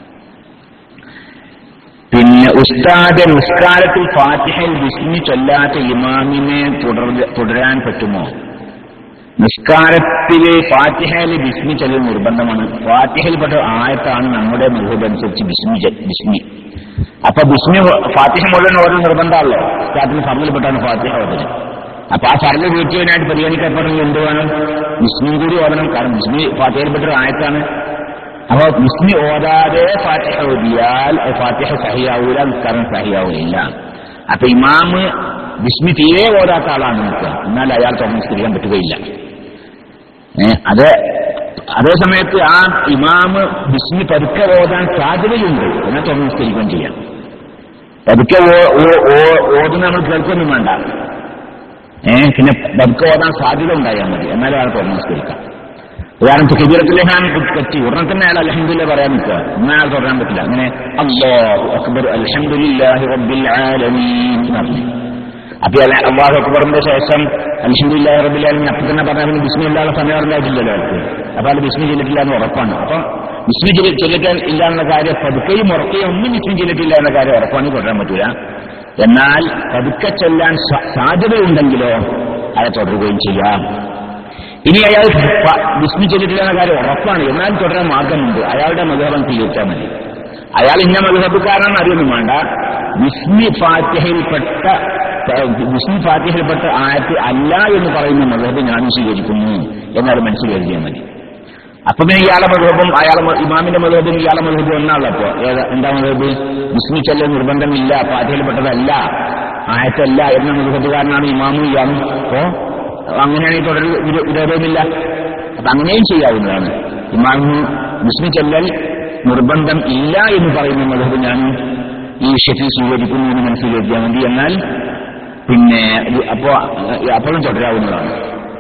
പിന്നെ ഉസ്താദ് നിസ്കാരത്തിൽ ഫാത്തിഹയിൽ വിസ്മി ചൊല്ലാത്ത ഇമാമിനെ തുടർ തുടരാൻ പറ്റുമോ നിസ്കാരത്തില് ഫാത്തിഹയിൽ ബിസ്മി ചൊല്ലൽ നിർബന്ധമാണ് ഫാത്തിഹയിൽപ്പെട്ട ആയത്താണ് നമ്മുടെ മഹബ് അനുസരിച്ച് ബിസ്മി ചൊ- ബിസ്മി അപ്പൊ ബിസ്മി ഫാത്തിഹ മുഴുവൻ ഓരോ നിർബന്ധമല്ലോ നിസ്കാരത്തിന് ഫർദിൽപ്പെട്ടാണ് ഫാത്തിഹ ഓതല് അപ്പൊ ആ ഫർദ് വീട്ടിയതിനായിട്ട് പരിഗണിക്കപ്പെടണമെങ്കിൽ എന്ത് വേണം ബിസ്മിയും കൂടി ഓതണം കാരണം ബിസ്മി ഫാത്തിഹയിൽപ്പെട്ട ഒരു ആയത്താണ് അപ്പൊ ബിസ്മി ഓതാതെ ഫാത്തിഹ ഓതിയാൽ അത് ഫാത്തിഹ സഹിയാവൂല നിസ്കാരം സഹിയാവുകയില്ല അപ്പൊ ഇമാമ് ബിസ്മി തീരെ ഓതാത്ത ആളാണ് നിൽക്കുക എന്നാൽ അയാൾ തുറന്നിസ്കരിക്കാൻ പറ്റുകയില്ല ഏ, അത് അതേ സമയത്ത് ആ ഇമാമ് ബിസ്മി പതുക്കെ ഓതാൻ സാധ്യതയുണ്ട് എന്നാൽ തുറന്നിസ്കരിക്കുകയും ചെയ്യാം പതുക്കെ ഓ- ഓ- ഓ- ഓതുന്ന നമ്മൾ കേൾക്കൊന്നും വേണ്ട ഏ പിന്നെ പതുക്കെ ഓതാൻ സാധ്യത ഉണ്ടായാൽ മതി എന്നാലും അയാൾ തുറന്ന് നിസ്കരിക്കാം ഉദാഹരണത്തിന് കബീറത്തിലേഹാൻ പറ്റി ഉടനെ തന്നെ അയാൾ അലഹമില്ല പറയാൻ നിൽക്കുക എന്നാൽ അയാൾ തുടരാൻ പറ്റില്ല അങ്ങനെ അല്ലാഹു അക്ബർ അൽഹംദുലില്ലാഹി റബ്ബിൽ ആലമീൻ എന്ന് പറഞ്ഞു അപ്പൊ അല്ല അള്ളാഹു അക്ബറിന്റെ ശേഷം അൽഹംദുലില്ലാഹി റബ്ബിൽ ആലമീൻ അപ്പൊ തന്നെ പറഞ്ഞാൽ പിന്നെ ബിസ്മി ഇല്ലാതെ സമയം അറിഞ്ഞിട്ടില്ലല്ലോ അയാൾക്ക് അപ്പൊ അത് ബിസ്മി ചെയ്തിട്ടില്ല എന്ന് ഉറപ്പാണ് അപ്പൊ ബിസ്മി ചെയ്ത് ചെല്ലിക്കാൻ ഇല്ല എന്ന കാര്യം പതുക്കെയും ഉറക്കുകയും ഒന്നും ബിസ്മി ചെയ്തിട്ടില്ല എന്ന കാര്യം ഉറപ്പാണ് തുടരാൻ പറ്റൂല എന്നാൽ പതുക്കെ ചെല്ലാൻ സ- സാധ്യതയുണ്ടെങ്കിലോ അയാൾ തുടരുകയും ചെയ്യാം ഇനി അയാൾ പ- വിസ്മി ചെയ്തിട്ടില്ല എന്ന കാര്യം ഉറപ്പാണ് എന്നാൽ തുടരാൻ മാർഗമുണ്ട് അയാളുടെ മധുഹബം സ്വീകരിച്ചാൽ മതി അയാൾ ഇന്ന മധുഹബുകാരാണെന്ന് അറിയൊന്നും വേണ്ട വിസ്മി ഫാത്തിഹയിൽപ്പെട്ട വിസ്മി ഫാത്തിഹയിൽപ്പെട്ട ആയത്ത് അല്ല എന്ന് പറയുന്ന മധുഹബ് ഞാനും സ്വീകരിക്കുന്നു എന്നാൽ മനസ്സിൽ കരുതിയാൽ മതി അപ്പൊ പിന്നെ ഇയാളെ മധുഹബും അയാളെ മ- ഇമാമിന്റെ മധുഹബും ഇയാളെ മധുഹബും ഒന്നാണല്ലോ അപ്പോ ഏതാ എന്താ മധുഹബ് വിസ്മി ചെല്ലൽ നിർബന്ധമില്ല ഫാത്തിഹയിൽപ്പെട്ടതല്ല ആയത്തല്ല എന്ന മധുഹബുകാരനാണ് ഇമാമും ഇയാളും അപ്പോ അങ്ങനെയാണെങ്കിൽ തുടർ വിരോ- വിരോധമില്ല അപ്പൊ അങ്ങനെയും ചെയ്യാവുന്നതാണ് ഇമാമിന് വിസ്മി ചെല്ലൽ നിർബന്ധം ഇല്ല എന്ന് പറയുന്ന മധുഹബ് ഞാൻ ഈ വിഷയത്തിൽ സ്വീകരിക്കുന്നു എന്ന് മനസ്സിലാക്കിയാൽ മതി എന്നാൽ പിന്നെ ഇത് അപ്പോ അപ്പോഴും തുടരാവുന്നതാണ്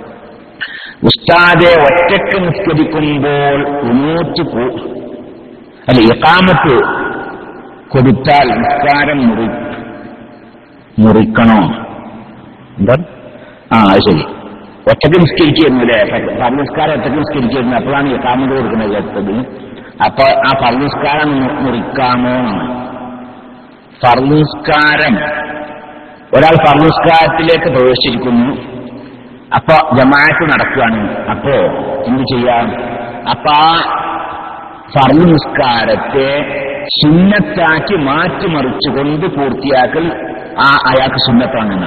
ഉസ്താദെ ഒറ്റക്ക് നിസ്കരിക്കുമ്പോൾ ഉണൂറ്റ് പോ അല്ല ഇക്കാമത്ത് കൊടുത്താൽ നിസ്കാരം മുറി മുറിക്കണോ എന്താ ആ അത് ശരി ഒറ്റക്ക് നിസ്കരിക്കുന്നു അല്ലേ പർനിസ്കാരം ഒറ്റക്ക് നിസ്കരിക്കുന്നു അപ്പോഴാണ് ഇക്കാമത്ത് കൊടുക്കുന്നത് കേട്ടത് അപ്പൊ ആ പർനിസ്കാരം മുറിക്കാമോ എന്നാണ് ഫർനിസ്കാരം ഒരാൾ ഫർനിസ്കാരത്തിലേക്ക് പ്രവേശിച്ചിരിക്കുന്നു അപ്പൊ ജമാഅത്ത് നടക്കുകയാണ് അപ്പോ എന്ത് ചെയ്യാം അപ്പൊ ആ ഫർദ് നിസ്കാരത്തെ സുന്നത്താക്കി മാറ്റിമറിച്ചുകൊണ്ട് പൂർത്തിയാക്കൽ ആ അയാൾക്ക് സുന്നത്താണെന്ന്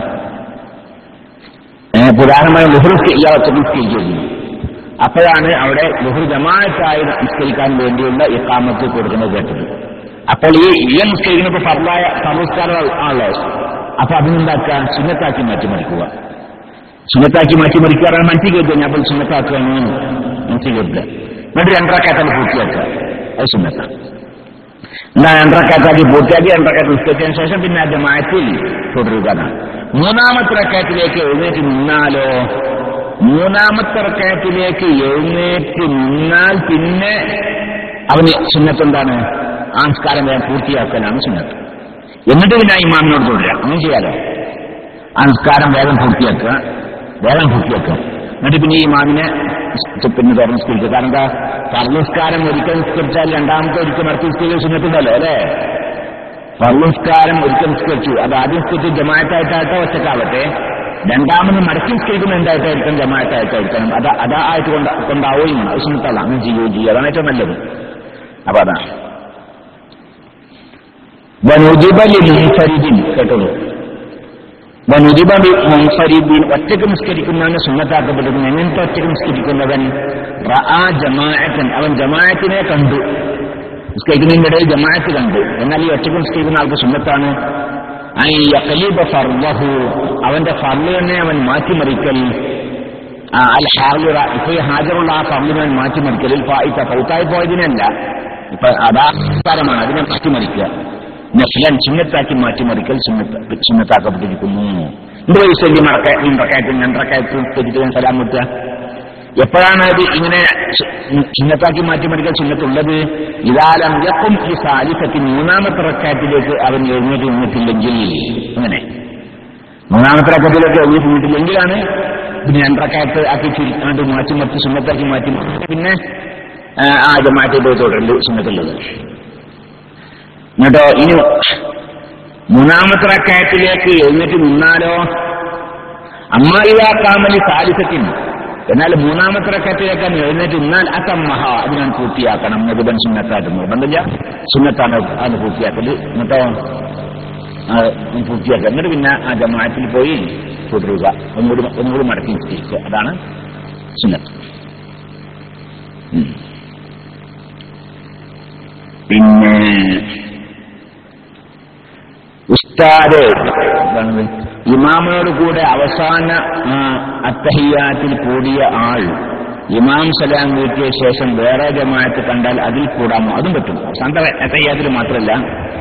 ഏഹ് ഉദാഹരണമായി ലുഹുർ ഇയാൾ ഒറ്റ നിസ്കരിക്കുന്നു അപ്പോഴാണ് അവിടെ ലുഹുർ ജമാഅത്തായി നിസ്കരിക്കാൻ വേണ്ടിയുള്ള ഇക്കാമത്ത് കൊടുക്കുന്നത് കേട്ടത് അപ്പോൾ ഈ ഇയ നിസ്കരിക്കുന്നപ്പോ ഫർലായ ഫർനിസ്കാരം ആണല്ലോ അപ്പൊ അതിനെന്താക്കുക സുന്നത്താക്കി മാറ്റിമറിക്കുക സുന്നത്താക്കി മാറ്റി മറിക്കാറാണ് മനസ്സിൽ കരുതുക അപ്പോൾ സുന്നത്താക്കുകയാണ് മനസ്സിൽ കരുതുക എന്നിട്ട് രണ്ടരക്കാറ്റാണ് പൂർത്തിയാക്കുക അത് സുന്നത്ത എന്നാ രണ്ടരക്കാറ്റാക്കി പൂർത്തിയാക്കി രണ്ടരക്കാറ്റ് നിസ്കരിച്ചതിന് ശേഷം പിന്നെ അത് മാറ്റി തുടരുക എന്നാണ്. മൂന്നാമത്തെ റക്കാറ്റിലേക്ക് എഴുന്നേറ്റ് നിന്നാലോ മൂന്നാമത്തെ റക്കാറ്റിലേക്ക് എഴുന്നേറ്റ് നിന്നാൽ പിന്നെ അവന് സുന്നത്ത് എന്താണ് ആ നിസ്കാരം വേഗം പൂർത്തിയാക്കലാണ് സുന്നത്ത് എന്നിട്ട് പിന്നെ ആ ഇമാമിനോട് തുടരുക അങ്ങനെ ചെയ്യാലോ ആ നിസ്കാരം വേഗം പൂർത്തിയാക്കുക വേഗം പൂർത്തിയാക്കുക എന്നിട്ട് പിന്നെ ഈ ഇമാമിനെ പിന്നെ തുറന്ന് നിസ്കരിക്കുക കാരണം എന്താ പർനിസ്കാരം ഒരിക്കൽ നിസ്കരിച്ചാൽ രണ്ടാമത്തെ ഒരിക്കൽ മറത്തി നിസ്കരിക്കാൻ സുന്നത്തുണ്ടല്ലോ അല്ലേ പർനിസ്കാരം ഒരിക്കൽ നിസ്കരിച്ചു അത് ആദ്യം നിസ്കരിച്ച് ജമാഅത്തായിട്ടായിട്ടോ ഒറ്റക്കാവട്ടെ രണ്ടാമത് മടക്കി നിസ്കരിക്കുന്ന എന്തായിട്ടായിരിക്കണം ജമാഅത്തായിട്ടായിരിക്കണം അത് അതായിട്ട് കൊണ്ട് കൊണ്ടാവുകയും വേണം അത് സുന്നത്തല്ല അങ്ങനെ ചെയ്യുകയും ചെയ്യുക അതാണ് ഏറ്റവും നല്ലത് അപ്പൊ അതാണ് വനുജിബലി മുൻഫരിദിൻ കേട്ടോളൂ വനുജിബലി മുൻഫരിദിൻ ഒറ്റക്ക് നിസ്കരിക്കുന്നവന് സുന്നത്താക്കപ്പെട്ടിരിക്കുന്നു എങ്ങനത്തെ ഒറ്റക്ക് നിസ്കരിക്കുന്നവൻ റആ ജമാഅത്തൻ അവൻ ജമാഅത്തിനെ കണ്ടു നിസ്കരിക്കുന്നതിന്റെ ഇടയിൽ ജമാഅത്ത് കണ്ടു എന്നാൽ ഈ ഒറ്റക്ക് നിസ്കരിക്കുന്ന ആൾക്ക് സുന്നത്താണ് ഐ യഖലീബ ഫർദഹു അവന്റെ ഫർദ് തന്നെ അവൻ മാറ്റിമറിക്കൽ ആ, അൽ ഹാലിറ ഇപ്പൊ ഈ ഹാജറുള്ള ആ ഫർദിനെ അവൻ മാറ്റിമറിക്കലിൽ ഫായിത്ത ഫൗത്തായി പോയതിനല്ല ഇപ്പൊ അതാകാരമാണ് അതിനെ മാറ്റിമറിക്കുക നഫ്ലൻ സുന്നത്താക്കി മാറ്റിമറിക്കൽ സുന്നത്ത സുന്നത്താക്കപ്പെട്ടിരിക്കുന്നു എന്ത് വയസ്സല്ലി മറക്ക രണ്ടറക്കായത്തും രണ്ടറക്കായത്തും തെറ്റിട്ട് സലാം മുട്ടുക എപ്പോഴാണ് അത് ഇങ്ങനെ സു- സുന്നത്താക്കി മാറ്റിമറിക്കൽ സുന്നത്തുള്ളത് ഇതാലം യക്കും ഈ സാലിസത്തി മൂന്നാമത്തെ റക്കായത്തിലേക്ക് അവൻ എഴുന്നേറ്റ് നിന്നിട്ടില്ലെങ്കിൽ അങ്ങനെ മൂന്നാമത്തെ റക്കത്തിലേക്ക് എഴുന്നേറ്റ് നിന്നിട്ടില്ലെങ്കിലാണ് പിന്നെ രണ്ടറക്കായത്ത് ആക്കി ചുരുക്കാണ്ട് മാറ്റി മറിച്ച് സുന്നത്താക്കി മാറ്റി പിന്നെ ആ, ആ ജമാഅത്തിൽ പോയി തുടരല് സുന്നത്തുള്ളത് എന്നിട്ടോ ഇനി മൂന്നാമത്തെ റക്കായത്തിലേക്ക് എഴുന്നേറ്റ് നിന്നാലോ അമ്മായിയാ കാമലി സാലിസത്തിന് എന്നാൽ മൂന്നാമത്തെ റക്കത്തിലേക്ക് എഴുന്നേറ്റ് നിന്നാൽ അസമ്മഹ അതിനാണ് പൂർത്തിയാക്കണം മധുബൻ സുന്നത്തായിട്ട് നിർബന്ധമില്ല സുന്നത്താണ് അത് പൂർത്തിയാക്കല് എന്നിട്ടോ ആ, പൂർത്തിയാക്കുക എന്നിട്ട് പിന്നെ ആ ജമാഅത്തിൽ പോയി തുടരുക ഒന്നുകൂടി ഒന്നുകൂടി മടക്കി നിസ്കരിക്കുക അതാണ് സുന്നത്ത് ഉം. പിന്നെ ഉസ്താദ് എന്താണ് ഇമാമിനോട് കൂടെ അവസാന ആ, അത്തഹിയാത്തിൽ കൂടിയ ആൾ ഇമാം സലാം വീട്ടിയ ശേഷം വേറെ ജമാഅത്ത് കണ്ടാൽ അതിൽ കൂടാമോ അതും പറ്റും അവസാനത്തെ അത്തഹിയാത്തിൽ മാത്രമല്ല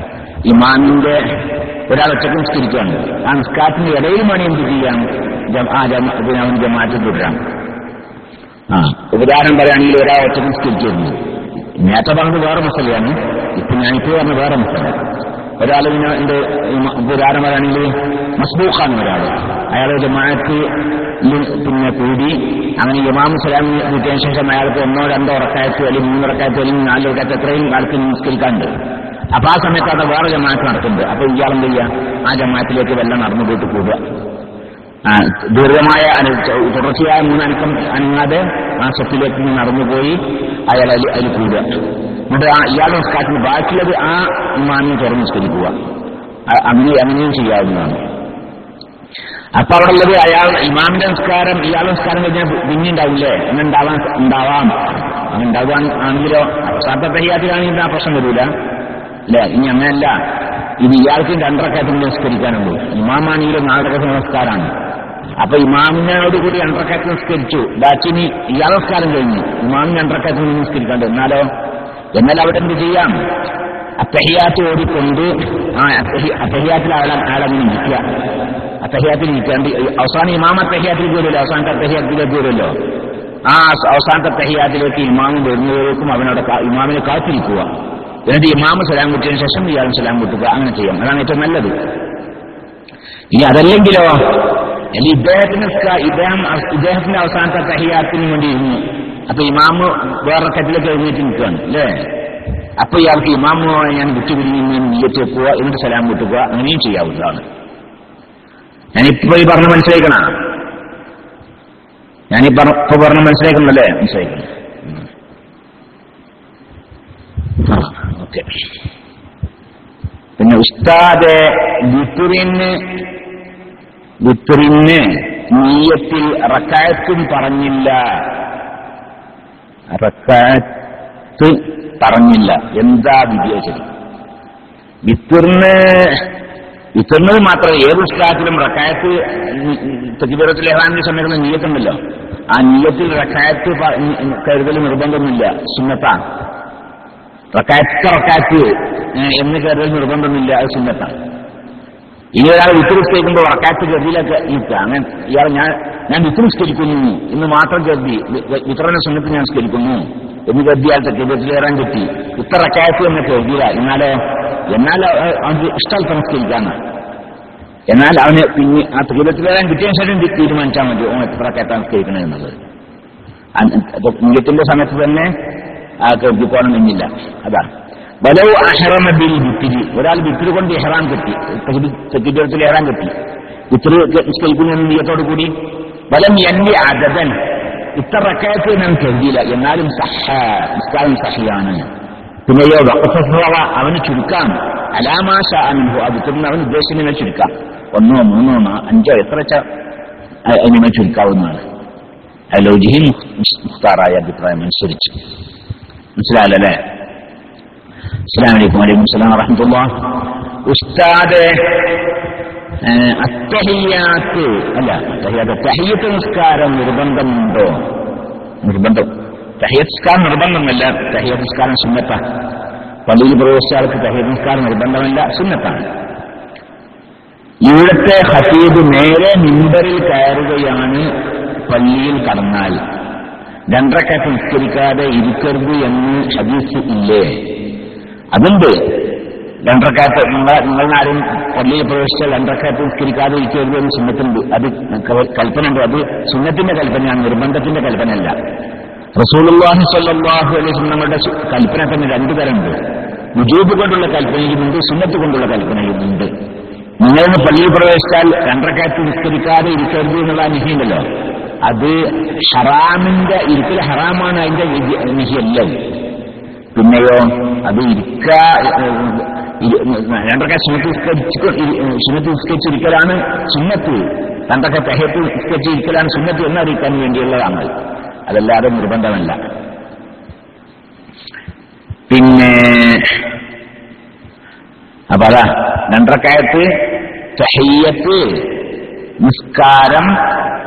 ഇമാമിന്റെ ഒരാൾ ഒറ്റക്ക് നിസ്കരിക്കുകയാണ് ആ നിസ്കാരത്തിന്റെ ഇടയിൽ മണി എന്ത് ചെയ്യാം ജം- ആ ജമ- പിന്നെ അവൻ ജമാഅത്തിൽ തുടരാം ആ ഉദാഹരണം പറയുകയാണെങ്കിൽ ഒരാൾ ഒറ്റക്ക് നിസ്കരിക്കുന്നു നേരത്തെ പറഞ്ഞത് വേറെ മസലയാണ് ഇപ്പൊ ഞാനിപ്പോ പറഞ്ഞ വേറെ മസല ഒരാൾ പിന്നെ എന്റെ ഉദാഹരണം പറയുകയാണെങ്കിൽ മസ്ബൂഖാണ് ഒരാൾ അയാൾ ജമാഅത്ത് പിന്നെ കൂടി അങ്ങനെ ഇമാം സലാം കിട്ടിയതിനു ശേഷം അയാൾക്ക് ഒന്നോ രണ്ടോ ഉറക്കായത്തോ അല്ലെങ്കിൽ മൂന്ന് ഉറക്കായത്തോ അല്ലെങ്കിൽ നാല് ഉറക്കായത്തോ എത്രയും ആൾക്ക് നിസ്കരിക്കാണ്ട് അപ്പൊ ആ സമയത്ത് അവിടെ വേറെ ജമാഅത്ത് നടക്കുന്നുണ്ട് അപ്പൊ ഇയാൾ എന്ത് ചെയ്യുക ആ ജമാഅത്തിലേക്ക് വെള്ളം നടന്നു പോയിട്ട് കൂടുക ആ, ദീർഘമായ അനു- തുടർച്ചയായ മൂന്നനക്കം അനങ്ങാതെ ആ സ്വത്തിലേക്ക് ഇങ്ങനെ നടന്നുപോയി അയാൾ അതിൽ അതിൽ കൂടുക എന്നിട്ട് ആ ഇയാളുടെ നിസ്കാരത്തിന് ബാക്കിയുള്ളത് ആ ഇമാമിനെ തുറന്ന് നിസ്കരിക്കുക ആ, അങ്ങനെ അങ്ങനെയും ചെയ്യാവുന്നതാണ് അപ്പൊ അവിടെ ഉള്ളത് അയാൾ ഇമാമിന്റെ നിസ്കാരം ഇയാളുടെ നിസ്കാരം കഴിഞ്ഞാൽ പിന്നെ ഉണ്ടാവില്ലേ അങ്ങനെ ഉണ്ടാവാൻ ഉണ്ടാവാം അങ്ങനെ ഉണ്ടാവാൻ ആണെങ്കിലോ അവസാനത്തെ തയ്യാത്തിലാണെങ്കിൽ ആ പ്രശ്നം വരൂല അല്ലേ ഇനി അങ്ങനെയല്ല ഇത് ഇയാൾക്ക് രണ്ടരക്കത്തിന് നിസ്കരിക്കാനുള്ളൂ ഇമാമാണെങ്കിലും നാലരക്കത്ത് നമസ്കാരമാണ് അപ്പൊ ഇമാമിനോട് കൂടി രണ്ടരക്കത്ത് നിസ്കരിച്ചു ബാക്കിനി ഇയാളെ നിസ്കാരം കഴിഞ്ഞു ഇമാമിന് രണ്ടരക്കത്തിന് നിസ്കരിക്കാണ്ട് എന്നാലോ എന്നാൽ അവിടെ എന്ത് ചെയ്യാം അത്തഹിയാത്ത് ഓടിക്കൊണ്ട് ആ അത്തഹി- അത്തഹിയാത്തിൽ ആളെ ആളങ്ങനെ ഇരിക്കുക അത്തഹിയാത്തിൽ ഇരിക്കാണ്ട് അവസാനം ഇമാം അത്തഹിയാത്തിലേക്ക് വരുമല്ലോ അവസാനത്തെ അത്തഹിയാത്തിലേക്ക് വരുമല്ലോ ആ അവസാനത്തെ തഹിയാത്തിലേക്ക് ഇമാം വരുന്നവരേക്കും അവനോട് കാ- ഇമാമിനെ കാത്തിരിക്കുക എന്നിട്ട് ഇമാമ് സലാം കുട്ടിയതിനു ശേഷം ഇയാളും സലാം കുട്ടുക അങ്ങനെ ചെയ്യാം അതാണ് ഏറ്റവും നല്ലത് ഇനി അതല്ലെങ്കിലോ അല്ലെങ്കിൽ ഇദ്ദേഹത്തിന് സ്ക- ഇദ്ദേഹം അവ- ഇദ്ദേഹത്തിന്റെ അവസാനത്തെ തഹിയാത്തിന് വേണ്ടി ഇരുന്നു അപ്പൊ ഇമാമ് വേറെ കറ്റിലേക്ക് എഴുന്നേറ്റ് നിൽക്കുകയാണ് അല്ലേ അപ്പൊ ഇയാൾക്ക് ഇമാമ് ഞാൻ വിട്ടുപിരിഞ്ഞ് നീയത്ത് വെക്കുക എന്നിട്ട് സലാം വിട്ടുക അങ്ങനെയും ചെയ്യാവുന്നതാണ് ഞാനിപ്പോ ഈ പറഞ്ഞ മനസ്സിലാക്കണ ഞാനീ പറ- ഇപ്പൊ പറഞ്ഞ മനസ്സിലാക്കണല്ലേ മനസ്സിലാക്കണം ആ ഓക്കെ പിന്നെ ഉസ്താദ് വിത്തുറിന് വിത്തുറിന് നീയത്തിൽ റക്കായത്തും പറഞ്ഞില്ല റക്കായത്ത് പറഞ്ഞില്ല എന്താ വിദ്യാചരി വിത്തുറിന് വിത്തുറിനത് മാത്രമേ ഏത് ഉസ്താദത്തിലും റക്കായത്ത് തെക്കിപുരത്തിൽ ഏതാണ്ട് സമയത്ത് നീയത്തുണ്ടല്ലോ ആ നീയത്തിൽ റക്കായത്ത് പ- കരുതൽ നിർബന്ധമൊന്നുമില്ല സുന്നത്താണ് റക്കായത്ത് റക്കായത്ത് ഏഹ് എന്ന് കരുതൽ നിർബന്ധമൊന്നുമില്ല അത് സുന്നത്താണ് ഇനി ഒരാൾ വിത്ത് നിസ്കരിക്കുമ്പോൾ റക്കായത്ത് കരുതിയിലൊക്കെ ഇരിക്കുക അങ്ങനെ ഇയാൾ ഞാൻ ഞാൻ വിത്ത് നിസ്കരിക്കുന്നു എന്ന് മാത്രം കരുതി വിത്തറന സുന്നത്ത് ഞാൻ നിസ്കരിക്കുന്നു എന്ന് കരുതിയാൽ തെറ്റിലേറാൻ കിട്ടി ഇത്ര റക്കായത്ത് എന്ന് കരുതിയില്ല എന്നാലോ എന്നാൽ അഹ് അവന് ഇഷ്ടം നമസ്കരിക്കാന്ന് എന്നാൽ അവന് പിന്നെ ആ തീരത്തിലേറാൻ കിട്ടിയതിനു ശേഷം തീ- തീരുമാനിച്ചാൽ മതി ഓൻ എത്ര റക്കായത്താണ് നിസ്കരിക്കണത് എന്നുള്ളത് നീയത്തിന്റെ സമയത്ത് തന്നെ ആ കരുതിപ്പോണമെന്നില്ല അതാണ് വലവ് അഹറമ ബിൽ വിത്തിരി ഒരാൾ വിത്തിരി കൊണ്ട് ഇഹറാം കെട്ടി തെറ്റിദ്ധരത്തിൽ ഇഹറാം കെട്ടി വിത്തിരി നിസ്കരിക്കുന്ന നീയത്തോടു കൂടി വലം എന്നെ അതതൻ ഇത്ര റക്കായത്ത് ഞാൻ കരുതിയില്ല എന്നാലും സഹ നിസ്കാരം സഹിയാണ് പിന്നെയോ വഖഫ അവന് ചുരുക്കാം അലാമാശ അനുഭവം അത് വിത്തിരിന് അവൻ ഉദ്ദേശിക്കുന്ന ചുരുക്കാം ഒന്നോ മൂന്നോ നാ- അഞ്ചോ എത്ര വെച്ചാൽ അതിനെ ചുരുക്കാവുന്നതാണ് അലോജിഹി മുഖ്താറായ അഭിപ്രായം അനുസരിച്ച് മനസ്സിലായല്ലേ അസ്സാം വലൈക്കും വലൈക്കും സ്ലാം വറഹമത്തുള്ള ഉസ്താദ് ഏഹ്, അത്തഹിയാത്ത് അല്ല അത്തഹിയാത്ത് തഹിയത്ത് നിസ്കാരം നിർബന്ധമുണ്ടോ നിർബന്ധം തഹിയത്ത് നിസ്കാരം നിർബന്ധമല്ല തഹിയത്ത് നിസ്കാരം സുന്നത്താണ് പള്ളിയിൽ പ്രവേശിച്ച ആൾക്ക് തഹിയത്ത് നിസ്കാരം നിർബന്ധമല്ല സുന്നത്താണ് ഇവിടുത്തെ ഹസീബ് നേരെ മിമ്പറിൽ കയറുകയാണ് പള്ളിയിൽ കടന്നാൽ രണ്ടരക്കത്ത് നിസ്കരിക്കാതെ ഇരിക്കരുത് എന്ന് ഹദീസ് ഇല്ലേ അതുണ്ട് രണ്ടരക്കാലത്ത് നിങ്ങൾ നിങ്ങൾ ആരും പള്ളിയിൽ പ്രവേശിച്ചാൽ രണ്ടരക്കാലത്ത് നിസ്കരിക്കാതെ ഇരിക്കരുത് എന്ന് സുന്നത്തുണ്ട് അത് ക- കൽപ്പന ഉണ്ട് അത് സുന്നത്തിന്റെ കൽപ്പനയാണ് നിർബന്ധത്തിന്റെ കൽപ്പനയല്ല റസൂലുള്ളാഹി സ്വല്ലല്ലാഹു അലൈഹി വസല്ലം നമ്മുടെ സു- കൽപ്പന തന്നെ രണ്ടു തരമുണ്ട് മുജൂബ് കൊണ്ടുള്ള കൽപ്പനയുമുണ്ട് സുന്നത്ത് കൊണ്ടുള്ള കൽപ്പനയുമുണ്ട് നിങ്ങളിന്ന് പള്ളിയിൽ പ്രവേശിച്ചാൽ രണ്ടരക്കാലത്ത് നിസ്കരിക്കാതെ ഇരിക്കരുത് എന്നുള്ള നിഹിയുണ്ടല്ലോ അത് ഹറാമിന്റെ ഇരിക്കൽ ഹറാമാണ് അതിന്റെ നിഹിയല്ല പിന്നെയോ അത് ഇരിക്ക രണ്ടൊക്കെ സുന്നത്ത് സുന്നത്ത് നിസ്കരിച്ചിരിക്കലാണ് സുന്നത്ത് രണ്ടൊക്കെ തെഹത്ത് നിസ്കരിച്ചിരിക്കലാണ് സുന്നത്ത് എന്നറിയിക്കാൻ വേണ്ടിയുള്ളതാണ് അതല്ലാതെ നിർബന്ധമല്ല പിന്നെ അപ്പൊ അതാ രണ്ടരക്കായത്ത് തഹയ്യത്ത് നിസ്കാരം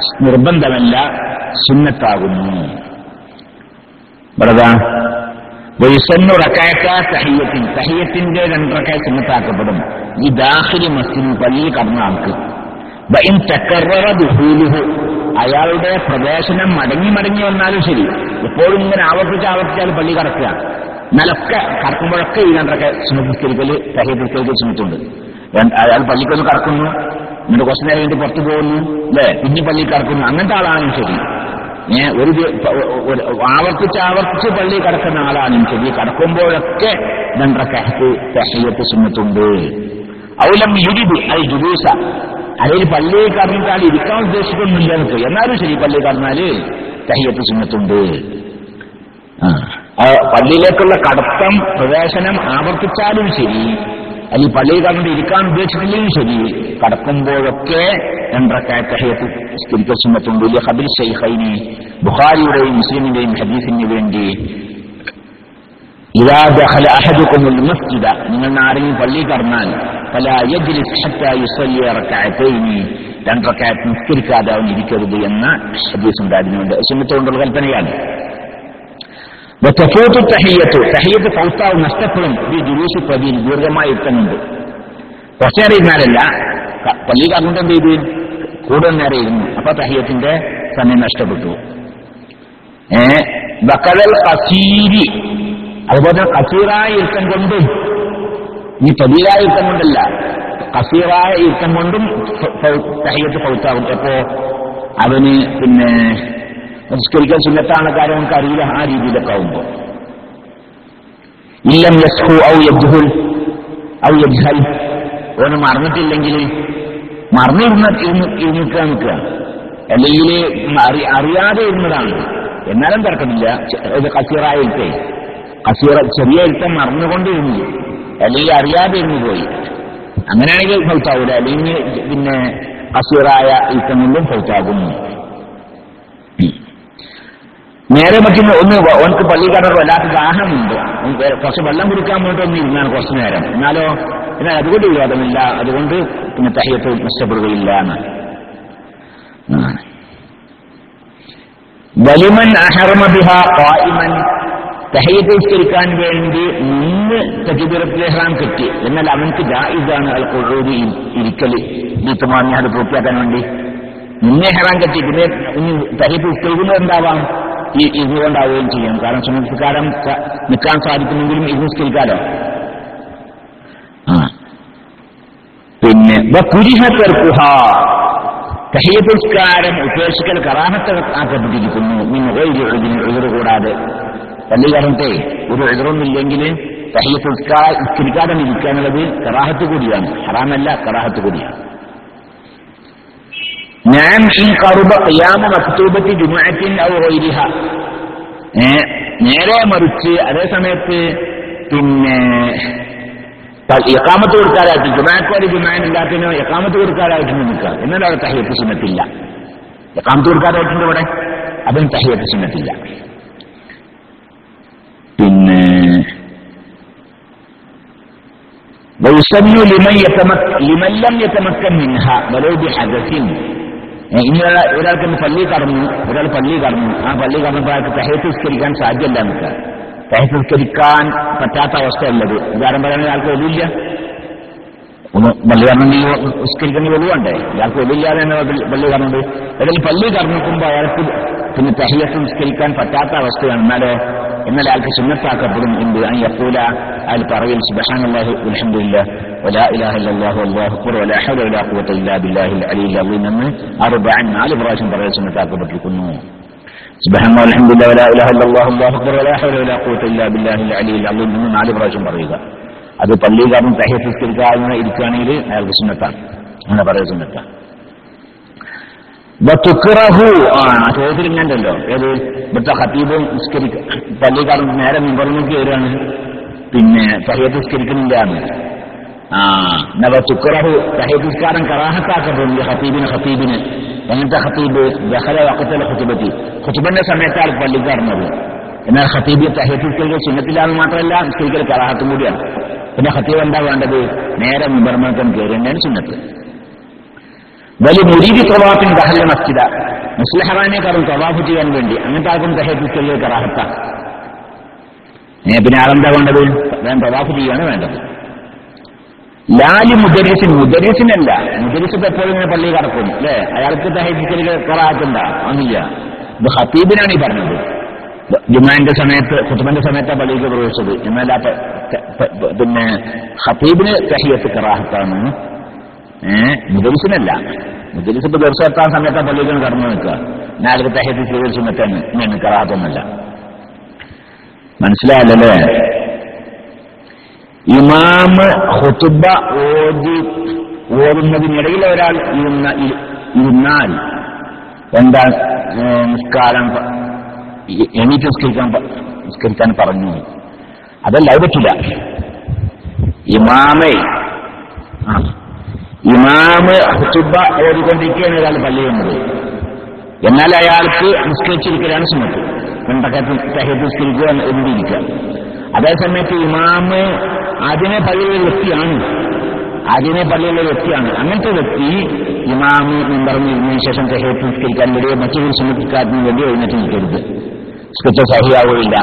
നിർബന്ധമല്ല സുന്നത്താകുന്നു ഇവിടെതാ വൈസന്നു റക്കാക്ക തഹിയത്തിൻ തഹിയത്തിന്റെ രണ്ടറക്ക സുന്നത്താക്കപ്പെടും ഈ ദാഹിരി മസ്ജിദ് പള്ളി കടന്ന ആൾക്ക് ബൈൻ തക്കറ ദുഹൂലുഹു അയാളുടെ പ്രവേശനം മടങ്ങി മടങ്ങി വന്നാലും ശരി എപ്പോഴും ഇങ്ങനെ ആവർത്തിച്ച് ആവർത്തിച്ചാൽ പള്ളി കടക്കുക എന്നാലൊക്കെ കടക്കുമ്പോഴൊക്കെ ഈ രണ്ടറക്ക സുന്നത്തിസ്കരിക്കൽ തഹിയത്തിസ്കരിക്കൽ സുന്നത്തുണ്ട് രണ്ട് അയാൾ പള്ളിക്കൊന്ന് കടക്കുന്നു എന്നിട്ട് കുറച്ച് നേരം കഴിഞ്ഞിട്ട് പുറത്തു പോകുന്നു അല്ലേ പിന്നെ പള്ളി കടക്കുന്നു അങ്ങനത്തെ ആളാണെങ്കിലും ശരി ഏ ഒരു ദി- പ- ഒരു- ആവർത്തിച്ച് ആവർത്തിച്ച് പള്ളി കടക്കുന്ന ആളാണെങ്കിലും ശരി കടക്കുമ്പോഴൊക്കെ രണ്ടറക്കഹത്ത് തഹയ്യത്ത് സുന്നത്തുണ്ട് ഔലം യുരിദ് അത് ജുദൂസ അല്ലെങ്കിൽ പള്ളിയിൽ കടന്നിട്ട് ആൾ ഇരിക്കാൻ ഉദ്ദേശിക്കുന്നില്ല എനിക്ക് എന്നാലും ശരി പള്ളിയിൽ കടന്നാല് തഹയ്യത്ത് സുന്നത്തുണ്ട് ആ. ആ പള്ളിയിലേക്കുള്ള കടത്തം പ്രവേശനം ആവർത്തിച്ചാലും ശരി അല്ലെങ്കിൽ പള്ളിയിൽ കടന്നിട്ട് ഇരിക്കാൻ ഉദ്ദേശിച്ചില്ലെങ്കിലും ശരി കടക്കുമ്പോഴൊക്കെ രണ്ടറക്കായത്തഹയത്ത് സ്ത്രീക്കൽ സുന്നത്തുണ്ട് വലിയ ഹബിൽ ഷെയ്ഖൈനി ബുഖാരിയുടെയും മുസ്ലിമിന്റെയും ഹദീസിന് വേണ്ടി ഇതാ ദഖല അഹദുക്കുമുൽ മസ്ജിദ നിങ്ങൾ ആരെങ്കിലും പള്ളി കടന്നാൽ ഫല യജ്ലിസ് ഹത്താ യുസല്ലി റകഅതൈനി രണ്ട് റകഅത്ത് നിസ്കരിക്കാതെ അവൻ ഇരിക്കരുത് എന്ന ഹദീസ് ഉണ്ട് അതിനുണ്ട് സുന്നത്തുകൊണ്ടുള്ള കൽപ്പനയാണ് വതഫൂതു തഹിയ്യത്തു തഹിയ്യത്ത് ഫൗത്താവ് നഷ്ടപ്പെടും ഈ ജുലൂസ് പ്രതീൻ ദീർഘമായി എത്തുന്നുണ്ട് കുറച്ചു നേരം ഇരുന്നാലല്ല ക- പള്ളി കടന്നിട്ട് എന്ത് ചെയ്തു കൂടുതൽ നേരം ഇരുന്നു അപ്പൊ തഹിയത്തിന്റെ സമയം നഷ്ടപ്പെട്ടു ഏ ബക്കതൽ കസീരി അതുപോലെ കസീറായ ഇരുത്തം കൊണ്ടും ഇനി തൊലീലായ ഇരുത്തം കൊണ്ടല്ല കസീറായ ഇരുത്തം കൊണ്ടും ഫ- ഫ- തഹിയത്ത് ഫൗത്താകും എപ്പോ അവന് പിന്നെ നിസ്കരിക്കാൻ സുന്നത്താണ് കാര്യം നമുക്ക് അറിയില്ല ആ രീതിയിലൊക്കെ ആവുമ്പോ ഇല്ലം യസ്ഹു ഔ യജ്ഹുൽ ഔ യജ്ഹൽ ഓന് മറന്നിട്ടില്ലെങ്കിൽ മറന്നിരുന്ന ഇരുന്ന് ഇരുന്നിക്കുക നിൽക്കുക അല്ലെങ്കിൽ അറി- അറിയാതെ ഇരുന്നതാണ് എന്നാലും തിരക്കമില്ല ഇത് കസീറായ എഴുത്തേ കസീറ ചെറിയ എഴുത്തം മറന്നുകൊണ്ടിരുന്നു അല്ലെങ്കിൽ അറിയാതെ ഇരുന്നു പോയി അങ്ങനെയാണെങ്കിൽ ഫൗത്താവൂല അല്ലെങ്കിൽ പിന്നെ കസീറായ എഴുത്തം കൊണ്ടും ഫൗത്താകും നേരെ പറ്റുന്ന ഒന്ന് വ- ഓനക്ക് പള്ളി കടർ വല്ലാത്ത ദാഹമുണ്ട് ഓൻ വേ- കുറച്ച് വെള്ളം കുടിക്കാൻ വേണ്ടി ഒന്ന് ഇരുന്നാണ് കുറച്ചു നേരം എന്നാലോ എന്നാൽ അതുകൊണ്ട് വിവാദമില്ല അതുകൊണ്ട് പിന്നെ തഹ്യത്ത് നഷ്ടപ്പെടുകയില്ല എന്ന് ആ. വലിമൻ അഹർമബിഹ ഖായിമൻ തഹയ്യത്ത് നിസ്കരിക്കാൻ വേണ്ടി നിന്ന് തജിബിറത്തിലെഹ്റാൻ കിട്ടി എന്നാൽ അവൻക്ക് ജായിസാണ് അൽ കൊഴൂരി ഇരിക്കല് ദീത്തമാങ്ങി അത് പൂർത്തിയാക്കാൻ വേണ്ടി നിന്നെ ഹെറാൻ കെട്ടി പിന്നെ ഇനി തഹയ്യത്ത് നിസ്കരിക്കുന്നത് എന്താവാം ഈ ഇരുന്നുകൊണ്ടാവുകയും ചെയ്യും കാരണം സുനിസ്കാരം നിൽക്കാൻ സാധിക്കുമെങ്കിലും ഇത് നിസ്കരിക്കാലോ ആ പിന്നെ കുരിഹത്തെർക്കുഹ തഹയ്യത്തുസ്കാരം ഉപേക്ഷിക്കൽ കറാഹത്ത് ആക്കപ്പെട്ടിരിക്കുന്നു നിന്ന് ഒരു എതിര് കൂടാതെ പള്ളി കറണ്ടേ ഒരു എതിറൊന്നുമില്ലെങ്കിൽ തഹയ്യത്തുസ്കാരം നിസ്കരിക്കാതെ ഇരിക്കാനുള്ളത് കറാഹത്ത് കൂടിയാണ് ഹറാമല്ല കറാഹത്ത് കൂടിയാണ് ഞാൻ ഈ കറുബ ഖിയാമ മക്തൂബത്തി ജുമുഅത്തിൻ ഔ ഗൈരിഹ ഏ, നേരെ മറിച്ച് അതേ സമയത്ത് പിന്നെ പ- ഇഖാമത്ത് കൊടുക്കാനായിട്ട് ജുമാക്കോല് ജുമാനില്ലാത്തതിനോ ഇഖാമത്ത് കൊടുക്കാനായിട്ട് നിൽക്കുക എന്നാൽ അവിടെ തഹിയത്ത് സുന്നത്തില്ല ഇഖാമത്ത് കൊടുക്കാനായിട്ടുണ്ട് ഇവിടെ അതും തഹിയത്ത് സുന്നത്തില്ല പിന്നെ വൈസന്നു ലിമൻ യതമക് ലിമൻ ലം യതമക്കൻ മിൻഹ വലൗ ബിഹദസിൻ ഏ, ഇനി ഒരാൾ ഒരാൾക്ക് ഇന്ന് പള്ളി കടന്നു ഒരാൾ പള്ളി കടന്നു ആ പള്ളി കടന്നപ്പോൾ അയാൾക്ക് തഹയത്ത് നിസ്കരിക്കാൻ സാധ്യമല്ല നമുക്ക് തഹയത്ത് നിസ്കരിക്കാൻ പറ്റാത്ത അവസ്ഥയുള്ളത് ഉദാഹരണം പറയുന്നത് അയാൾക്ക് ഒലില്ല ഒന്ന് പള്ളി കടന്നെങ്കിൽ നിസ്കരിക്കുന്ന ഒലിവുണ്ടേ ഇയാൾക്ക് ഒലില്ലാതെ തന്നെ പള്ളി- പള്ളി കടന്നത് ഏതായാലും പള്ളി കടന്നിക്കുമ്പോൾ അയാൾക്ക് പിന്നെ തഹയത്ത് നിസ്കരിക്കാൻ പറ്റാത്ത അവസ്ഥയാണ് എന്നാലോ എന്നാൽ അയാൾക്ക് സുന്നത്താക്കപ്പെടും എന്ത് അൻ യഖൂല അയാൾ പറയും സുബ്ഹാനല്ലാഹി വൽഹംദുലില്ലാഹ് വലാ ഇലാഹ ഇല്ലല്ലാഹു വല്ലാഹു അക്ബർ വലാ ഹൗല വലാ ഖുവത ഇല്ലാ ബില്ലാഹിൽ അലിയിൽ അളീം എന്ന് അറുബഅൻ നാല് പ്രാവശ്യം പറയാൻ സുന്നത്താക്കപ്പെട്ടിരിക്കുന്നു സുബ്ഹാനല്ലാഹി വൽഹംദുലില്ലാഹി വലാ ഇലാഹ ഇല്ലല്ലാഹു വല്ലാഹു അക്ബർ വലാ ഹൗല വലാ ഖുവത ഇല്ലാ ബില്ലാഹിൽ അലിയിൽ അളീം എന്ന് നാല് പ്രാവശ്യം പറയുക അത് പള്ളിക്കാരൻ തഹയത്ത് നിസ്കരിക്കാതെ ഇരിക്കുകയാണെങ്കിൽ അയാൾക്ക് സുന്നത്താണ് അങ്ങനെ പറയുക സുന്നത്താണ് വതുക്റഹു ആ ചോദ്യത്തിൽ ഇങ്ങനെയല്ലോ ഏത് ഇവിടുത്തെ ഹത്തീബും നിസ്കരിക്ക പള്ളിക്കാരൻ നേരെ മുമ്പ് നോക്കി വരികയാണ് പിന്നെ തഹയത്ത് നിസ്കരിക്കുന്നില്ല എന്ന് ആ എന്നാ വതുക്റഹു തഹയത്ത് നിസ്കാരം കറാഹത്താക്കപ്പെടുന്നു ഹത്തീബിന് ഹത്തീബിന് എങ്ങനത്തെ ഹത്തീബ് ദഹല വക്കത്തല ഹുത്തുബത്തി ഹുത്തുബന്റെ സമയത്താണ് പള്ളിക്കാരനത് എന്നാൽ ഹത്തീബ് തഹയത്ത് നിസ്കരിക്കൽ സുന്നത്തില്ലാന്ന് മാത്രമല്ല നിസ്കരിക്കൽ കറാഹത്തും കൂടിയാണ് പിന്നെ ഹത്തീബ് എന്താ വേണ്ടത് നേരെ മുമ്പർമക്കം കയറേണ്ടതാണ് സുന്നത്ത് വലിയ മുരീദി പ്രവാഫിൻ ദഹല്ല മസ്ജിദ മുസ്ലിഹറാനേക്കാളും തവാഫ് ചെയ്യാൻ വേണ്ടി അങ്ങനത്തെ ആർക്കും തഹേത്ത് ചെറിയ കറാഹത്ത ഏ, പിന്നെ ആളെന്താ വേണ്ടത് വേണ്ട തവാഫ് ചെയ്യാണ് വേണ്ടത് ലാലി മുദരിസിൻ മുദരിസിനല്ല മുദരിസ് ഇപ്പൊ എപ്പോഴും ഇങ്ങനെ പള്ളി കടക്കും അല്ലേ അയാൾക്ക് തഹജിക്കലിൽ കറാത്തുണ്ട ഒന്നില്ല ഇത് ഹത്തീബിനാണ് ഈ പറഞ്ഞത് ജുമാന്റെ സമയത്ത് കുത്തുബന്റെ സമയത്താണ് പള്ളിക്ക് പ്രവേശിച്ചത് എന്നാൽ ആ പ- ക- പ- പ- പിന്നെ ഹത്തീബിന് തഹിയത്ത് കറാഹത്താണ് ഏഹ് മുദരിസിനല്ല മുദരിസ് ഇപ്പൊ ദിവസം എത്താൻ സമയത്താണ് പള്ളിക്ക് കടന്നു നിൽക്കുക നാല് തഹയത്ത് സ്വീകരിച്ചു മറ്റാണ് ഇങ്ങനെ കറാഹത്തൊന്നുമല്ല മനസ്സിലായല്ലേ ഇമാമ് ഹുത്തുബ ഓതി ഓതുന്നതിനിടയിൽ ഒരാൾ ഇരുന്ന ഇ- ഇരുന്നാൽ എന്താ ഏ, നിസ്കാരം പ- എ- എണീറ്റ് നിസ്കരിക്കാൻ പ- നിസ്കരിക്കാൻ പറഞ്ഞു അതല്ല അത് പറ്റില്ല ഇമാമേ ആ ഇമാമ് ഹുത്തുബ ഓതിക്കൊണ്ടിരിക്കുകയാണ് ഒരാൾ പള്ളി വന്നത് എന്നാൽ അയാൾക്ക് നിസ്കരിച്ചിരിക്കലാണ് സുന്നത്ത് രണ്ടൊക്കെ തഹത്ത് നിസ്കരിക്കുക എന്നിരിക്കുക അതേസമയത്ത് ഇമാമ് അതിനെ പള്ളിയുള്ള വ്യക്തിയാണ് അതിനെ പള്ളിയുള്ള വ്യക്തിയാണ് അങ്ങനത്തെ വ്യക്തി ഇമാമ് മെമ്പറിന് ഇരുന്നതിന് ശേഷം തഹത്ത് നിസ്കരിക്കാൻ വേണ്ടി മറ്റൊരു സുന്നത്തിക്കാരന് വേണ്ടി എഴുന്നേറ്റ് നിൽക്കരുത് സ്കെച്ച സഹിയാവുകയില്ല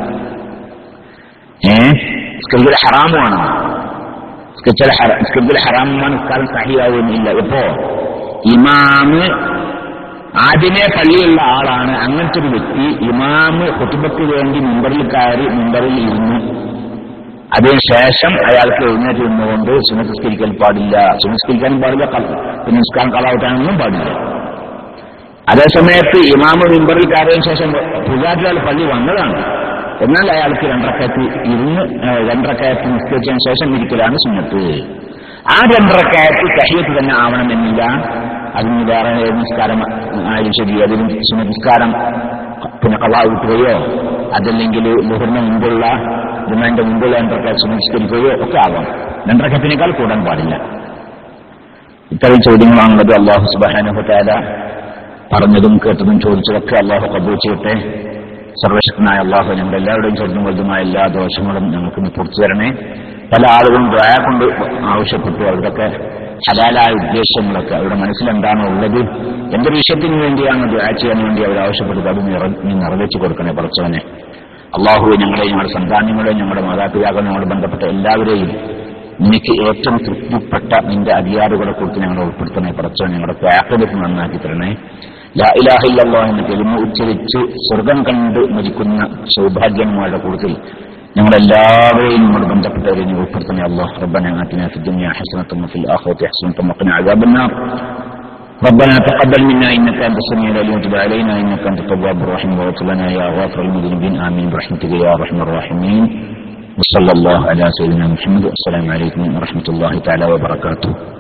ഏ സ്കെച്ചിൽ ഹറാമുമാണ് സ്കെച്ചിൽ സ്കെച്ചിൽ ഹറാമാണ് നിസ്കാരം സഹിയാവുന്നില്ല ഇപ്പോ ഇമാമ് ആദ്യമേ പള്ളിയുള്ള ആളാണ് അങ്ങനത്തെ ഒരു വ്യക്തി ഇമാമ് കുത്തുബക്ക് വേണ്ടി മുമ്പറിൽ കയറി മുമ്പറിൽ ഇരുന്നു അതിനുശേഷം അയാൾക്ക് എഴുന്നേറ്റ് നിന്നുകൊണ്ട് സുനസ്കരിക്കാൻ പാടില്ല സുനസ്കരിക്കാനും പാടില്ല ക- പിന്നെ നിസ്കാരം കളാവട്ടാനൊന്നും പാടില്ല അതേസമയത്ത് ഇമാമ് മിമ്പറിൽ കയറിയതിനു ശേഷം പുജാരിയാൾ പള്ളി വന്നതാണ് എന്നാൽ അയാൾക്ക് രണ്ടരക്കയത്ത് ഇരുന്ന് ഏഹ്, രണ്ടരക്കയത്ത് നിസ്കരിച്ചതിന് ശേഷം ഇരിക്കലാണ് സുന്നത്ത് ആ രണ്ടരക്കയത്ത് കഹിയത്ത് തന്നെ ആവണമെന്നില്ല അതിന് വേറെ ഏത് നിസ്കാരം ആയാലും ശരി അതിന് സുനസ്കാരം പിന്നെ കളാവ് വിട്ടുകയോ അതല്ലെങ്കിൽ ലുഹറിന് മുമ്പുള്ള ജുമാന്റെ മുമ്പുള്ള രണ്ടരക്കയത്ത് സുനസ്കരിക്കുകയോ ഒക്കെ ആവാം രണ്ടരക്കത്തിനേക്കാൾ കൂടാൻ പാടില്ല ഇത്തരം ചോദ്യങ്ങളാണുള്ളത് അള്ളാഹു സുബാനുഹത്താല പറഞ്ഞതും കേട്ടതും ചോദിച്ചതൊക്കെ അള്ളാഹു കബൂൾ ചെയ്യട്ടെ സർവശക്തനായ അള്ളാഹു ഞങ്ങളുടെ എല്ലാവരുടെയും ചെറുതും വലുതുമായ എല്ലാ ദോഷങ്ങളും ഞങ്ങൾക്ക് നിപ്പുറത്തു തരണേ പല ആളുകളും ദ്വയ കൊണ്ട് ആവശ്യപ്പെട്ടു അവരുടെയൊക്കെ ഹലാലായ ഉദ്ദേശങ്ങളൊക്കെ അവരുടെ മനസ്സിലെന്താണോ ഉള്ളത് എന്ത് വിഷയത്തിന് വേണ്ടിയാണ് ദ്വയ ചെയ്യാൻ വേണ്ടി അവർ ആവശ്യപ്പെട്ടത് അത് നിറ നീ നിറവേറ്റി കൊടുക്കണേ പറച്ചവനെ അള്ളാഹുവെ ഞങ്ങളെയും ഞങ്ങളുടെ സന്താനങ്ങളെയും ഞങ്ങളുടെ മാതാപിതാക്കളെ ഞങ്ങളുടെ ബന്ധപ്പെട്ട എല്ലാവരെയും നിനക്ക് ഏറ്റവും തൃപ്തിപ്പെട്ട നിന്റെ അധികാരികളെ കുറിച്ച് ഞങ്ങൾ ഉൾപ്പെടുത്തണേ പറച്ചോ ഞങ്ങളുടെ ത്യാഗത്തിന് നന്നാക്കി തരണേ ലാ ഇലാഹ ഇല്ലല്ലാഹ് എന്ന കെലിമ ഉച്ചരിച്ച് സ്വർഗം കണ്ട് മരിക്കുന്ന സൗഭാഗ്യന്മാരുടെ കൂട്ടത്തിൽ ഞങ്ങളെല്ലാവരെയും നമ്മോട് ബന്ധപ്പെട്ടവരെ നീ ഉൾപ്പെടുത്തണേ അള്ളാഹ് റബ്ബന ആതിന ഫി ദുനിയ ഹസനത്തും വഫിൽ ആഖിറതി ഹസനത്തും വഖിന അദാബന്നാർ ربنا تقبل منا انك انت السميع العليم وتب علينا انك انت التواب الرحيم واغفر لنا يا غافر المذنبين امين برحمتك يا ارحم الراحمين وصلى الله على سيدنا محمد والسلام عليكم ورحمه الله تعالى وبركاته